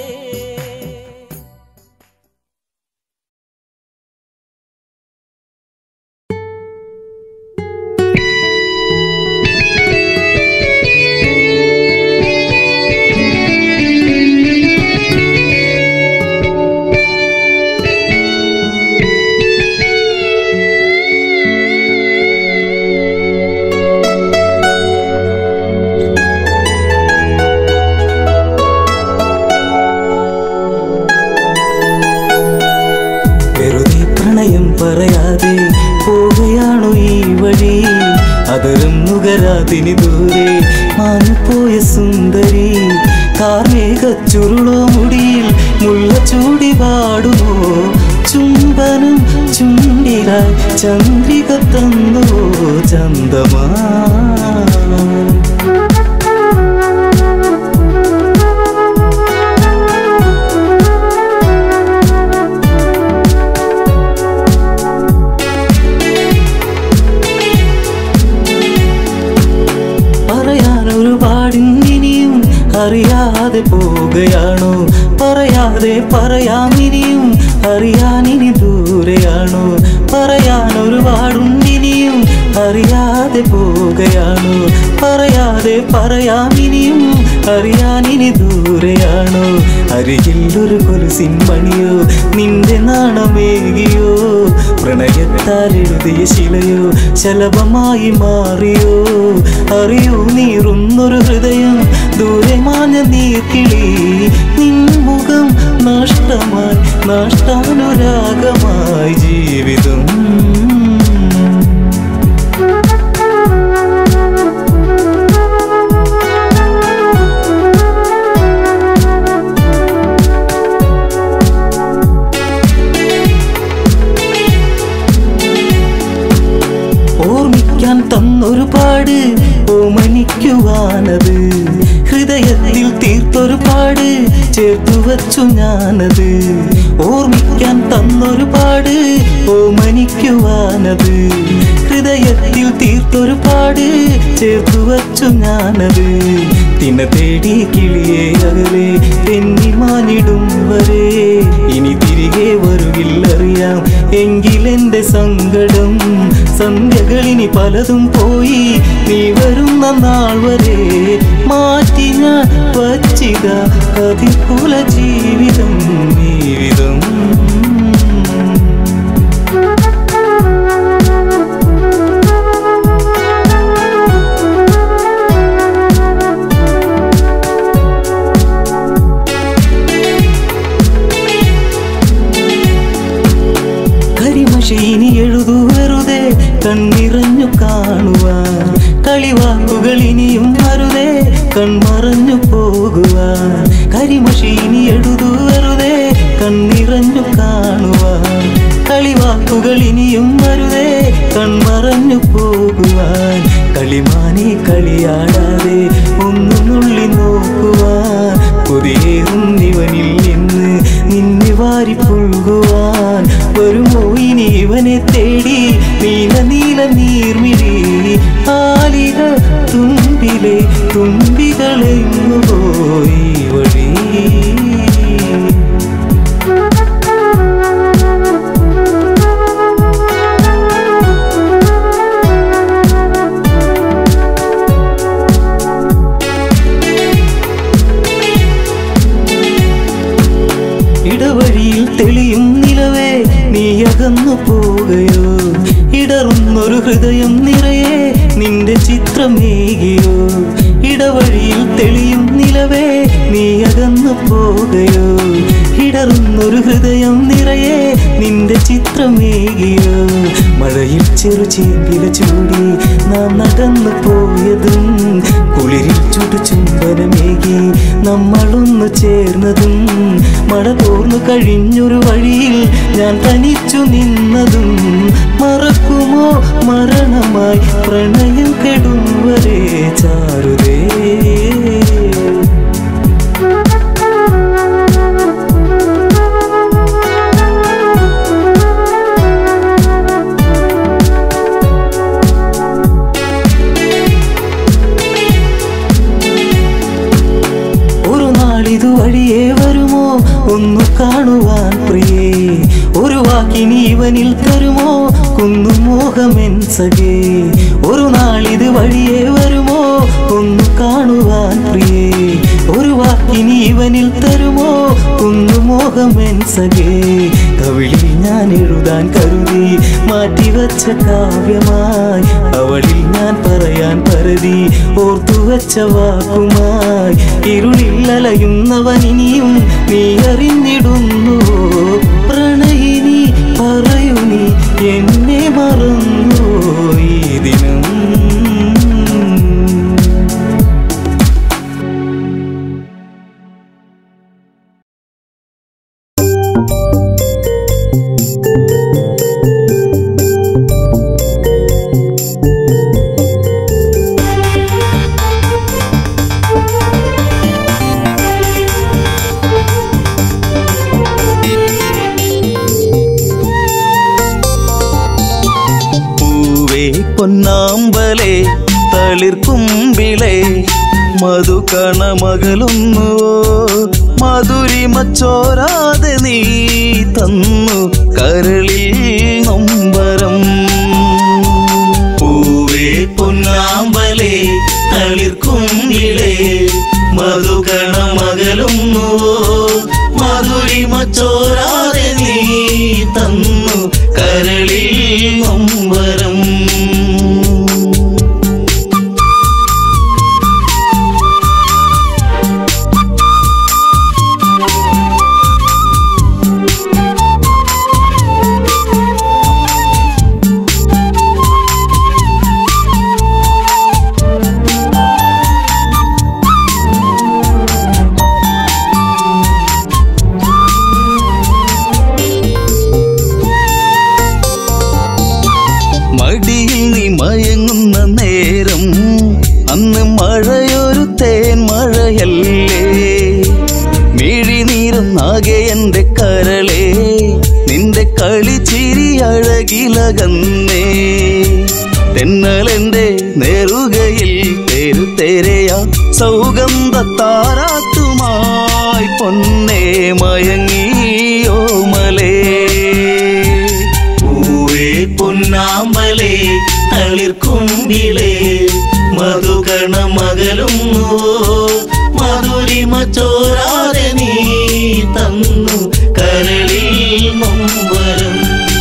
വെറുതെ പ്രണയം പറയാതെ പോവുകയാണോ ഈ വഴി അതരം നുകരാതിനി ദൂരെ മാഞ്ഞുപോയ സുന്ദരി കാർമേഘ ചുരുളോ മുടിയിൽ മുള്ള ചൂടി പാടുമോ ചുംബനം ചുണ്ടിലായി ചന്ദ്രിക തന്നോ ചന്തമാ പറയാൻ ഒരുപാടിനിയും അറിയാതെ പോവുകയാണോ പറയാതെ പറയാം ഇനിയും അറിയാൻ ഇനി ദൂരെയാണോ പറയാൻ ഒരുപാടുണ്ടിനിയും അറിയാതെ പോവുകയാണോ പറയാതെ പറയാം ഇനിയും അറിയാൻ ഇനി ദൂരെയാണോ അരികിൽ ഒരു കൊലുസിൻ മണിയോ നിന്റെ നാണമേകിയോ പ്രണയത്താൽ എഴുതിയ ശിലയോ ശലഭമായി മാറിയോ അറിയൂ നീറുന്നൊരു ഹൃദയം ദൂരെ മാഞ്ഞ നീർക്കിളി നിൻമുഖം നഷ്ടമായി നഷ്ടാനുരാഗമായി ജീവിതം ഓർമ്മിക്കാൻ തന്നൊരു പാട് ഓമനിക്കുവാനത് ഹൃദയത്തിൽ തീർത്തൊരു പാട് ചേർത്തു വച്ചു ഞാനത് ഓർമ്മിക്കാൻ തന്നൊരു പാട് ഓമനിക്കുവാനത് ഹൃദയത്തിൽ തീർത്തൊരു പാട് ചേർത്തു വച്ചു ഞാനത് തിന തേടി കിളിയെ അകലെ തെന്നി മാനിടും വരെ ഇനി തിരികെ വരുകില്ലറിയാം എങ്കിലെന്റെ സങ്കടം സന്ധ്യകളിനി പലതും പോയി നീ വരുന്ന നാൾ വരെ മാറ്റി ഞാൻ വച്ചിത കതികുല ജീവിതം ജീവിതം കരിമഷി ഇനി എഴുതു വെറുതെ കണ്ണിറഞ്ഞു കാണുവാൻ കളിവാക്കുകൾ ഇനിയും അരുതേ കൺമറഞ്ഞു പോകുവാൻ കരിമഷി ഇനി എഴുതു വെറുതെ കണ്ണിറഞ്ഞു കാണുവാൻ കളിവാക്കുകൾ ഇനിയും അരുതേ കൺമറഞ്ഞു പോകുവാൻ കളിമാനെ കളിയാടാതെ ഒന്നു നുള്ളി നോക്കുവാൻ പുതിയേറും ഇവനിൽ നിന്ന് നിന്നെ വാരി പുൽകുവാൻ വരുമോ ഇനി ഇവനെ തേടി നീല നീല നീർമിഴി ആലിക തുമ്പിലെ തുമ്പികളെങ്ങു പോയി വഴി ഇടവഴിയിൽ തെളിയും നിലവേ നീ അകന്നു പോകയോ ഇടറുന്നൊരു ഹൃദയം നിറയെ നിന്റെ ചിത്രമേകിയോ ഇടവഴിയിൽ തെളിയും നിലവേ നീ അകന്നു പോകയോ ഇടറുന്നൊരു ഹൃദയം നിറയെ നിന്റെ ചിത്രമേകിയോ മഴയിൽ ചെറു ചേമ്പില ചൂടി നാം നടന്നു പോയതും കുളിരിൽ ചുടു ചുംബനമേകി നമ്മളൊന്നു ചേർന്നതും മഴ തോർന്നു കഴിഞ്ഞൊരു വഴിയിൽ ഞാൻ തനിച്ചു നിന്നതും മറക്കുമോ മരണമായി പ്രണയം കെടും വരെ ചാരുതേ ഒരു നാളിതു വഴിയേ വരുമോ ഒന്നു കാണുവാൻ പ്രിയേ ഒരു വാക്കിനി ഇവനിൽ തരുമോ കുന്നു മോഹമെൻ സഖേ ഒരു നാളിത് വഴിയേ വരുമോ ഒന്നു കാണുവാൻ പ്രിയേ ഒരു വാക്കിനി ഇവനിൽ തരുമോ കുന്നു മോഹമെൻ സഖേ കവിളിൽ ഞാൻ എഴുതാൻ കരുതി മാറ്റിവച്ച കാവ്യമായി അവളിൽ ഞാൻ പറയാൻ പരതി ഓർത്തുവച്ച വാക്കുമായി ഇരുളിൽ അലയുന്നവൻ ഇനിയും നീ അറിഞ്ഞിടുന്നു പ്രണയിനി പറയൂ നീ എന്നെ മറന്നു ഈ ദിനം പൂവേ പൊന്നാമ്പലേ തളിർക്കുമ്പിളേ മധുകണമകലുന്നുവോ മധുരിമച്ചോരാതെ നീ തന്നു കരളിൽ നൊമ്പരം പൂവേ പൊന്നാമ്പലേ തളിർക്കുമ്പിളേ മധുകണമകലുന്നുവോ മധുരിമച്ചോരാതെ നീ തന്നു കരളിൽ നൊമ്പരം മടിയിൽ നീ മയങ്ങുന്ന നേരം അന്ന് മഴയൊരു തേൻ മഴയല്ലേ മിഴിനീരുന്നാകെ എന്റെ കരളെ നിന്റെ കളിച്ചിരി അഴകിലകന്നേ തെന്നലെന്റെ നേറുകയിൽ തെരു തെരയാ സൗഗന്ധ താരാട്ടുമായി പൊന്നേ മയങ്ങിയോ മലേ പൂവേ പൊന്നാമ്പലേ തളിർക്കുമ്പിളേ മധുകണ മകളുന്നു മധുരിമ ചോരാതെ നീ തന്നു കരളിൽ നൊമ്പരം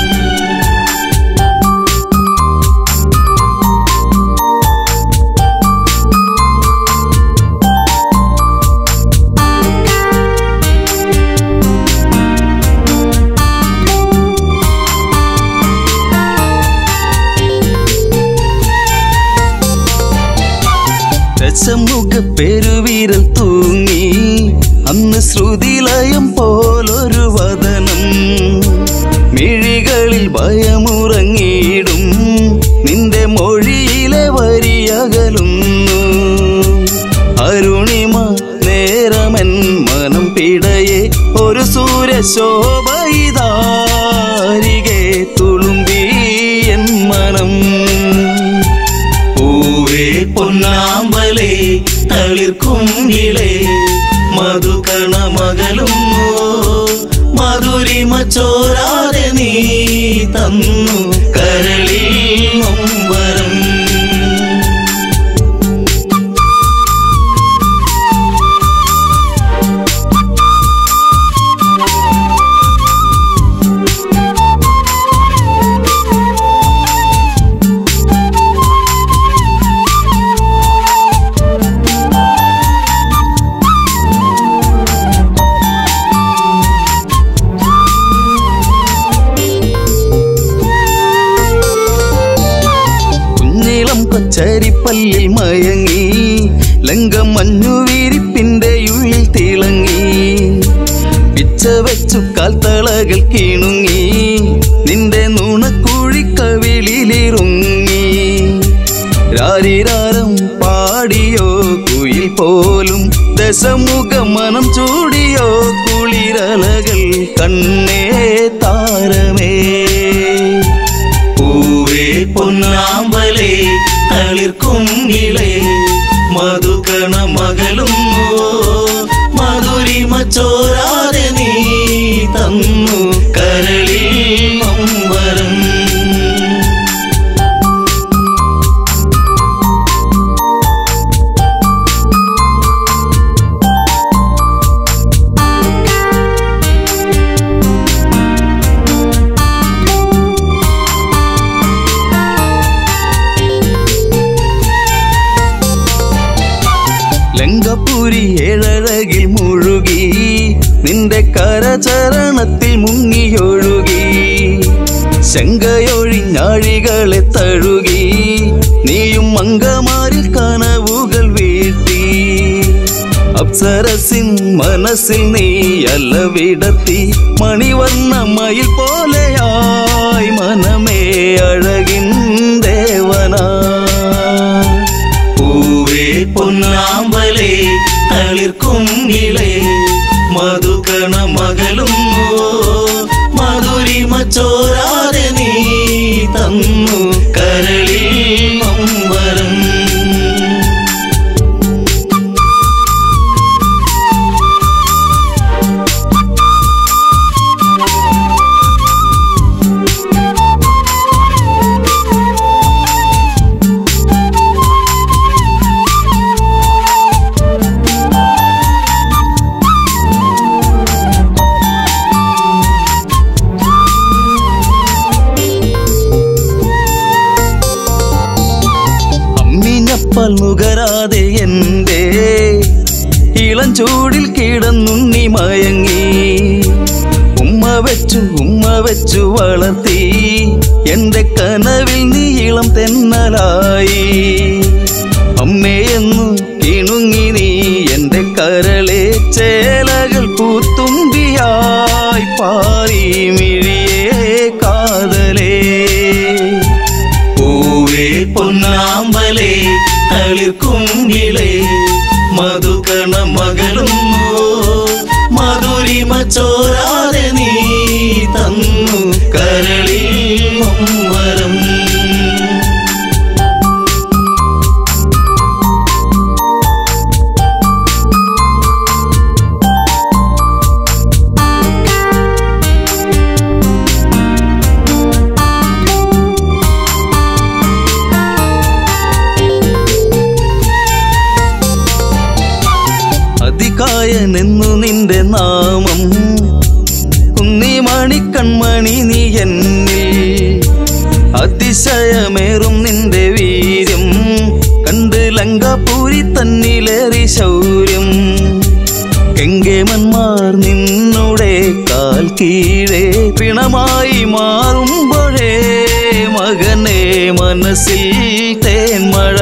രസമുഖ പെരുവിരൽ തൂങ്ങി അന്ന് ശ്രുതിലയം പോലൊരു വദനം മിഴികളിൽ ഭയമുറങ്ങിയിടും നിന്റെ മൊഴിയിലെ വരിയകലുന്നു അരുണിമ നേരമൻ മനം പിടയെ ഒരു സൂര്യശോഭയിതാരികെ തുളുമ്പി എൻ മനം പൂവേ പൊന്നാമ്പലേ തളിർക്കുങ്കിളേ മധുകണ മകളും മധുരിമ ചോരാതെ നീ തന്നു കരളിൽ നൊമ്പരം ശരിപ്പല്ലിൽ മയങ്ങി ലങ്കം മഞ്ഞു വീരിപ്പിന്റെ ഉള്ളിൽ തിളങ്ങി പിച്ച വെച്ചു കാൽത്തളകൾ കിണുങ്ങി നിന്റെ നുണക്കുഴിക്കവിളിലിറുങ്ങി രാരിരാരം പാടിയോ കുയിൽ പോലും ദശമുഖ മനം ചൂടിയോ കുളിരലകൾ കണ്ണേ താരമേ പൂവേ പൊന്നാമ്പലേ തളിർക്കുങ്കിളേ മധുകണ മകളുന്നു മധുരിമ ചോരാതെ നീ തന്നു കരളിൽ നൊമ്പരം ലങ്കപുരി ഏഴഴകിൽ മുഴുകി നിന്റെ കരചരണത്തിൽ മുങ്ങിയൊഴുകി ശങ്കയൊഴിഞ്ഞാഴികളെ തഴുകി നീയും മങ്കമാരിൽ കനവുകൾ വീഴ്ത്തി അപ്സരസിൻ മനസ്സിൽ നീ അല്ല വിടത്തി മണിവർണ്ണ മയിൽ പോലെയായി മനമേ അഴകിൻ ദേവനാ പൂവേ പൊന്നാമ്പലേ തളിർക്കുങ്കിളേ മധുകണ മകളുന്നു മധുരിമ ചോരാതെ നീ തന്നു കരളിൽ നൊമ്പരം അമ്മിഞ്ഞപ്പൽ നുകരാതെ എന്റെ ഇളം ചൂടിൽ കിടന്നുണ്ണി മയങ്ങി ഉമ്മ വെച്ചു ഉമ്മ വെച്ചു വളർത്തി എന്റെ കനവിൽ നീ ഇളം തെന്നലായി അമ്മയെന്നു കിണുങ്ങി നീ എന്റെ കരളെ ചേലകൾ പൂത്തുമ്പിയായി പാറി മിഴിയേ കാതലേ പൂവേ പൊന്നാമ്പലേ തളിർക്കുങ്കിളേ മധുകണ മകളുന്നു മധുരിമ ചോരാതെ നീ തന്നു കരളിൽ നൊമ്പരം അതികായനെന്നു നിന്റെ നാമം കുന്നി മണിക്കൺമണി നീ എന്നിൽ അതിശയമേറും നിന്റെ വീര്യം കണ്ട് ലങ്കാപൂരി തന്നിലേറി ശൗര്യം കെങ്കേമന്മാർ നിന്നുടെ കാൽ കീഴേ പിണമായി മാറുമ്പോഴേ മകനെ മനസ്സിൽ തേന്മഴ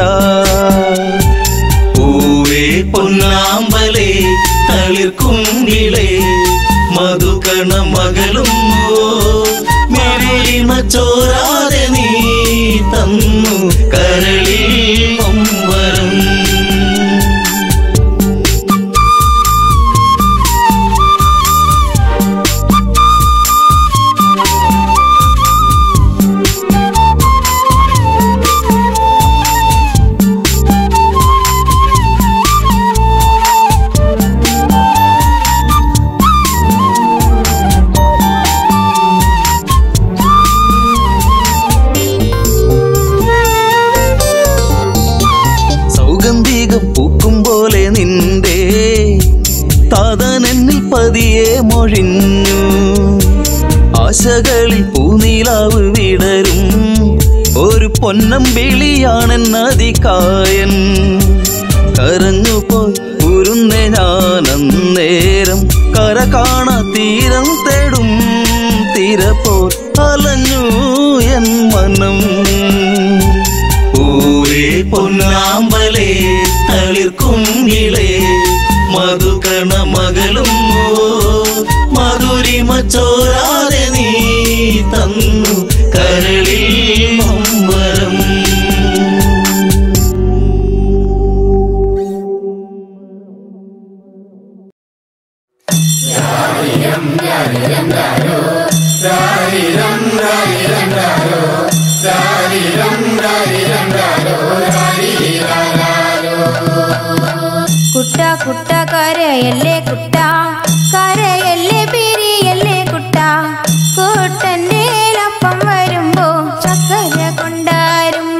പൂവേ പൊന്നാമ്പലേ തളിർക്കുങ്കിളേ മധുകണ മകളുന്നു മെറിമ ചോരാതെ നീ തന്നു കരളിൽ നൊമ്പരം സൗഗന്ധികം പൂക്കും പോലെ നിന്റെ താതനെന്നിൽ പതിയെ മൊഴിഞ്ഞു ആശകളിൽ പൂനീലാവ് വിടരും ഒരു പൊന്നമ്പിളിയാണെന്നതികായൻ കരഞ്ഞുപോയി ഉരുന്നെ ഞാൻ അന്നേരം കര കാണാ തീരം തേടും തിര പോൽ അലഞ്ഞു എൻ മനം പൂവേ പൊന്നാമ്പലേ തളിർക്കുങ്കിളേ മധുകണ മകളുന്നോ മധുരിമ ചോരാതെ നീ തന്നു കരളിൽ നൊമ്പരം കുട്ട കുട്ട കരയല്ലേ കുട്ട കരയല്ലേ പിരിയല്ലേ കുട്ട കൂട്ടന്റെ ഒപ്പം വരുമ്പോ ചക്കര കൊണ്ടാരും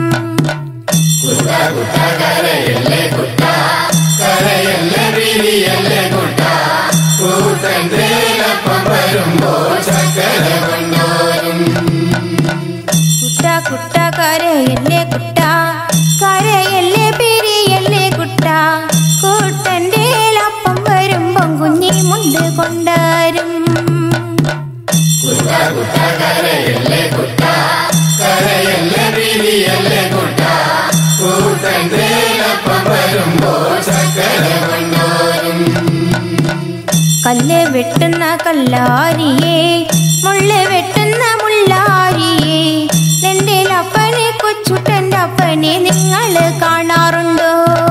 കുട്ട കുട്ട കരയല്ലേ കുട്ട കരയല്ലേ പിരിയല്ലേ കുട്ട കൂട്ടന്റെ ഒപ്പം വരുമ്പം കുഞ്ഞി മുണ്ട് കൊണ്ടാരും കല്ല് വെട്ടുന്ന കല്ലാരിയെ മുള്ള് വെട്ടുന്ന മുള്ളാരിയെ എന്റെ അപ്പനെ കൊച്ചുട്ടന്റെ അപ്പനെ നിങ്ങൾ കാണാറുണ്ടോ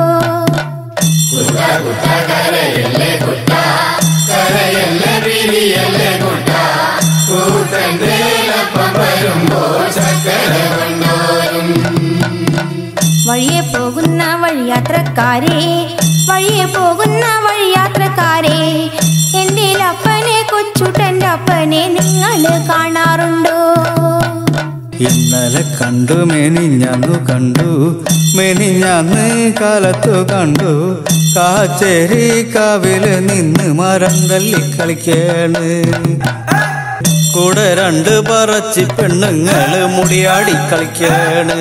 വഴിയെ പോകുന്ന വഴിയാത്രക്കാരെ വഴിയെ പോകുന്ന വഴിയാത്രക്കാരെ എന്റെ അപ്പനെ കൊച്ചുട്ടന്റെ അപ്പനെ നിങ്ങൾ കാണാറുണ്ടോ ഇന്നലെ കണ്ടു മെനിഞ്ഞന്നു കണ്ടു മെനിഞ്ഞന്ന് കാലത്തു കണ്ടു കാച്ചേരി കാവില് നിന്ന് മരം തല്ലി കളിക്കാണ് കൂടെ രണ്ട് പറച്ചി പെണ്ണുങ്ങള് മുടിയാടി കളിക്കാണ്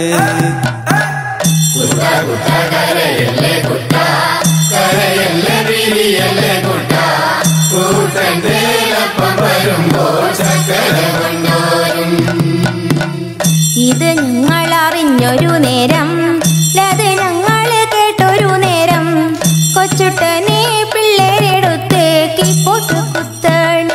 ഇത് ഞങ്ങൾ അറിഞ്ഞൊരു നേരം അത് ഞങ്ങൾ കേട്ടൊരു നേരം കൊച്ചുട്ടനെ പിള്ളേരെടുത്ത് കീപ്പോട്ട് കുത്താണ്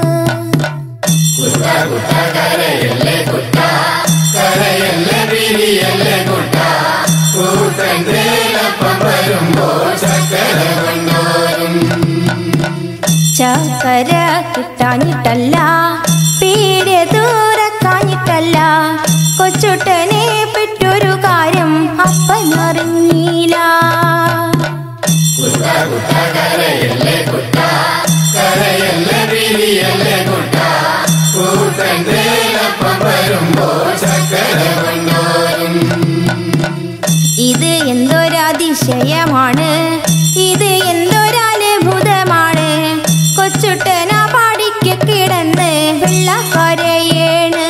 ചക്കര കിട്ടാഞ്ഞിട്ടല്ല പീരെ ദൂരക്കാഞ്ഞിട്ടല്ല കൊച്ചുട്ടനെ പെറ്റൊരു കാര്യം അപ്പനറിഞ്ഞില്ല ഇത് എന്തൊരതിശയമാണ് ഇത് എന്തൊരത്ഭുതമാണ് കൊച്ചുട്ടന പാടിക്ക് കിടന്ന് വെള്ളക്കരയേണ്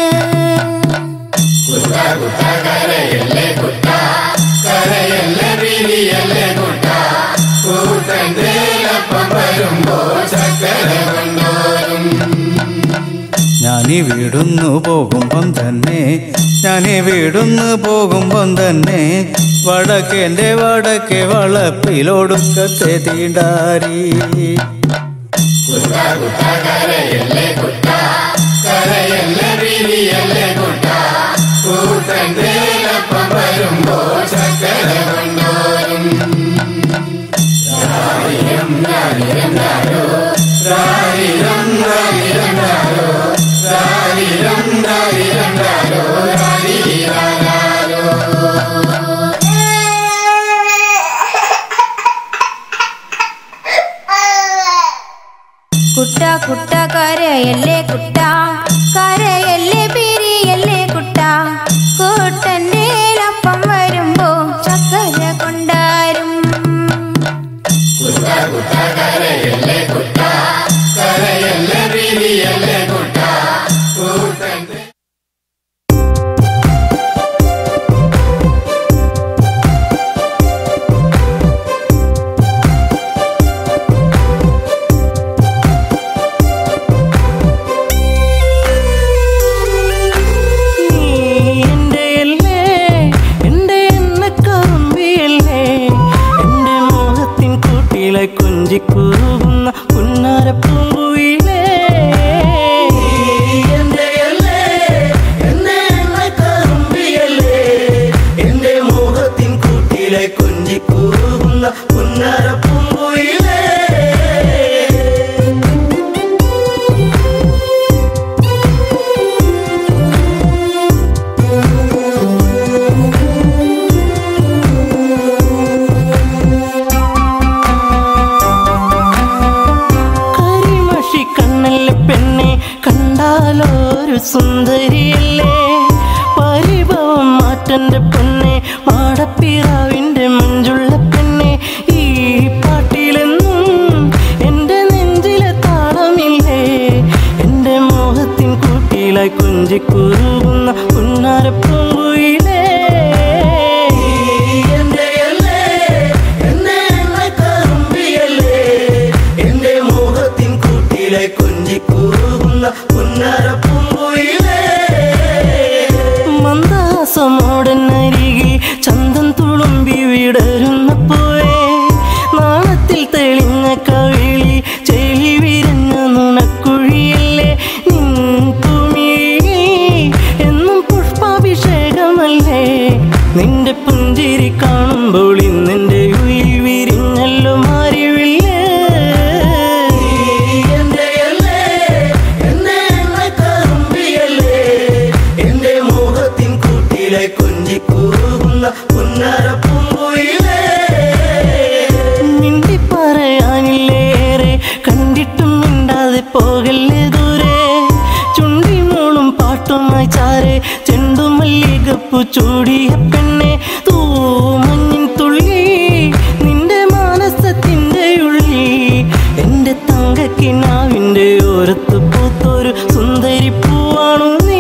ഞാനീ വീടുന്നു പോകുമ്പം തന്നെ ഞാനീ വീടുന്നു പോകുമ്പം തന്നെ വടക്കേന്റെ വടക്കേ വളപ്പിലൊടുക്കത്തെ തീണ്ടാരി കുട്ട കുട്ട കരയല്ലേ കണ്ടാലോ ഒരു സുന്ദരിയല്ലേ പരിഭവം മാറ്റന്റെ പൊന്നെ മാടപ്പിറാവിന്റെ മഞ്ചുള്ള പെണ്ണെ ഈ പാട്ടിലെന്നും എന്റെ നെഞ്ചിലെ താളമില്ലേ എന്റെ മോഹത്തിൻ കൂട്ടിലായി കുഞ്ചിക്കുറുകുന്ന പുന്നാരപ്പൂങ്കുയിലേ എന്റെയല്ലേ എന്നെ എന്നെ കറുമ്പിയല്ലേ എന്റെ മോഹത്തിൻ കൂട്ടിലെ കൊഞ്ചിക്കൂറുന്ന പുന്നര പൂങ്കുയിലേ മന്ദാസമോടനരികിൽ ചന്തം തുളുമ്പി വിടരുന്ന പൂവേ നാളത്തിൽ തെളിഞ്ഞ കവിളി ചെളി വിരഞ്ഞ നുണക്കുഴിയല്ലേ നിൻ ഭൂമിയിൽ എന്നും പുഷ്പാഭിഷേകമല്ലേ നിന്റെ പുഞ്ചിരി കാണുമ്പോൾ ഇന്നെന്റെ ഉയിൽ വിരിഞ്ഞല്ലോ മാറിവില്ലേ എന്റെയല്ലേ എന്നെ എന്നെ കറുമ്പിയല്ലേ എന്റെ മോഹത്തിൻ കൂട്ടിലെ കൊഞ്ചിക്കൂറുന്ന പുന്നര പൂങ്കുയിലേ മിണ്ടി പറയാനില്ലേറെ കണ്ടിട്ടും മിണ്ടാതെ പോകല്ലേ ദൂരെ ചുണ്ടി മൂളും പാട്ടുമായി ചാരെ ചെണ്ടുമല്ലികപ്പു ചൂടിയ പെണ്ണെ തൂ മഞ്ഞിൻ തുള്ളി നിന്റെ മാനസത്തിന്റെ ഉള്ളി എന്റെ തങ്കക്കിനാവിന്റെ ഓരത്ത് പൂത്തൊരു സുന്ദരി പൂവാണു നീ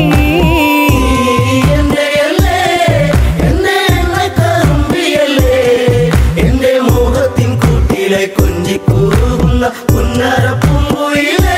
എന്റെയല്ലേ എന്നെ എന്നെ കറുമ്പിയല്ലേ എന്റെ മോഹത്തിൻ കൂട്ടിലെ കൊഞ്ചിക്കൂറുന്ന പുന്നര പൂങ്കുയിലേ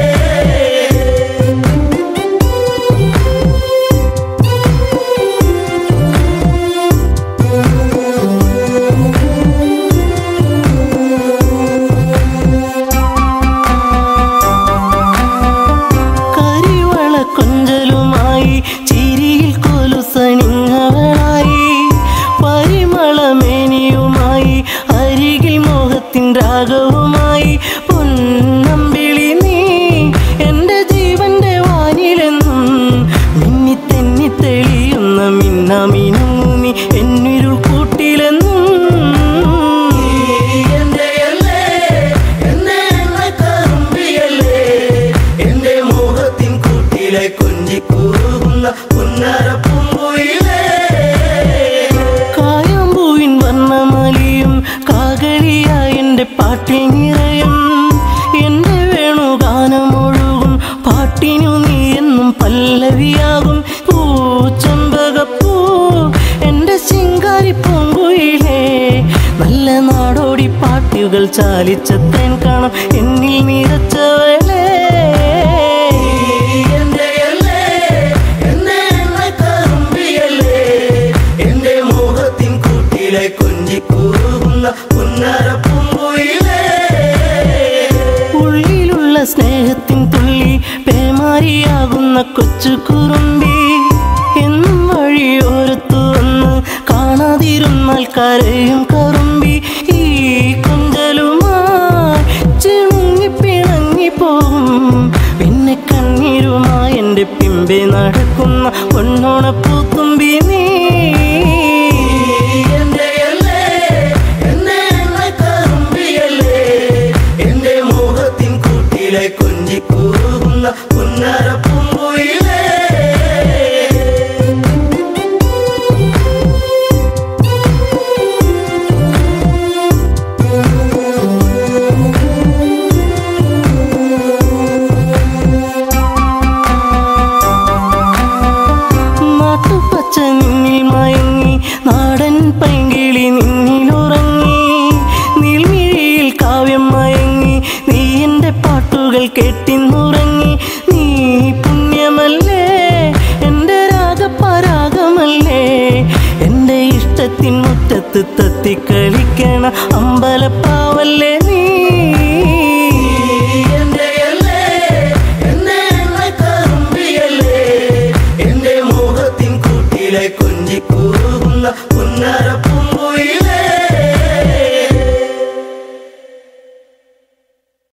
കരിവള കൊഞ്ചലുമായി ചിരിയിൽ കൊലുസണിങ്ങവളായി പരിമളമേനിയുമായി അരികിൽ മോഹത്തിൻ രാഗവുമായി പൊന്നമ്പിളി നീ എന്റെ ജീവന്റെ വാനിലെന്നും മിന്നി തെന്നി തെളിയുന്ന മിന്നാമിനുങ്ങുമി എന്നിരുൾ കൂട്ടിലെന്നും എന്റെയല്ലേ എന്നെ എന്നെ കറുമ്പിയല്ലേ എന്റെ മോഹത്തിൻ കൂട്ടിലെ കൊഞ്ചിക്കൂറുന്ന പുന്നര പൂങ്കുയിലേ കായാമ്പൂവിൻ വർണ്ണമലിയും കാകളിയായ എൻ്റെ പാട്ടിൽ നിറയും എൻ്റെ വേണുഗാനമൊഴുകും പാട്ടിനു നീ എന്നും പല്ലവിയാകും പൂച്ചമ്പകപ്പൂ എൻ്റെ ശിങ്കാരി പൂങ്കുയിലേ നല്ല നാടോടി പാട്ടുകൾ ചാലിച്ച തേൻ കാണാം എന്നിൽ നിറച്ചവളേ എന്റെയല്ലേ എന്നെ എന്നെ കറുമ്പിയല്ലേ എന്റെ മോഹത്തിൻ കൂട്ടിലെ കൊഞ്ചിക്കൂറുന്ന പുന്നര പൂങ്കുയിലേ ഉള്ളിലുള്ള സ്നേഹത്തിൻ തുള്ളി പേമാരിയാകുന്ന കൊച്ചു കുറുമ്പി എന്നും വഴിയോരത്തു വന്ന് കാണാതിരുന്നാൽ കരയും കറുമ്പി ഈ കൊഞ്ചലുമായി ചിണുങ്ങി പിണങ്ങി പോകും പിന്നെ കണ്ണീരുമായി എൻ്റെ പിമ്പെ നടക്കുന്ന പൊന്നോണപ്പൂത്തുമ്പി നീ എന്റെയല്ലേ എന്നെ എന്നെ കറുമ്പിയല്ലേ എന്റെ മോഹത്തിൻ കൂട്ടിലെ കൊഞ്ചിക്കൂറുന്ന പുന്നര പൂങ്കുയിലേ നാട്ടുപച്ച നിന്നിൽ മയങ്ങി നാടൻ പൈങ്കിളി നിന്നിലുറങ്ങി നീൽമിഴിയിൽ കാവ്യം മയങ്ങി നീ എൻ്റെ പാട്ടുകൾ കെട്ടിന്നുറങ്ങി നീ പുണ്യമല്ലേ എൻ്റെ രാഗപരാഗമല്ലേ എൻ്റെ ഇഷ്ടത്തിൻ മുറ്റത്ത് തത്തിക്കളിക്കണ അമ്പലപ്പാവല്ലേ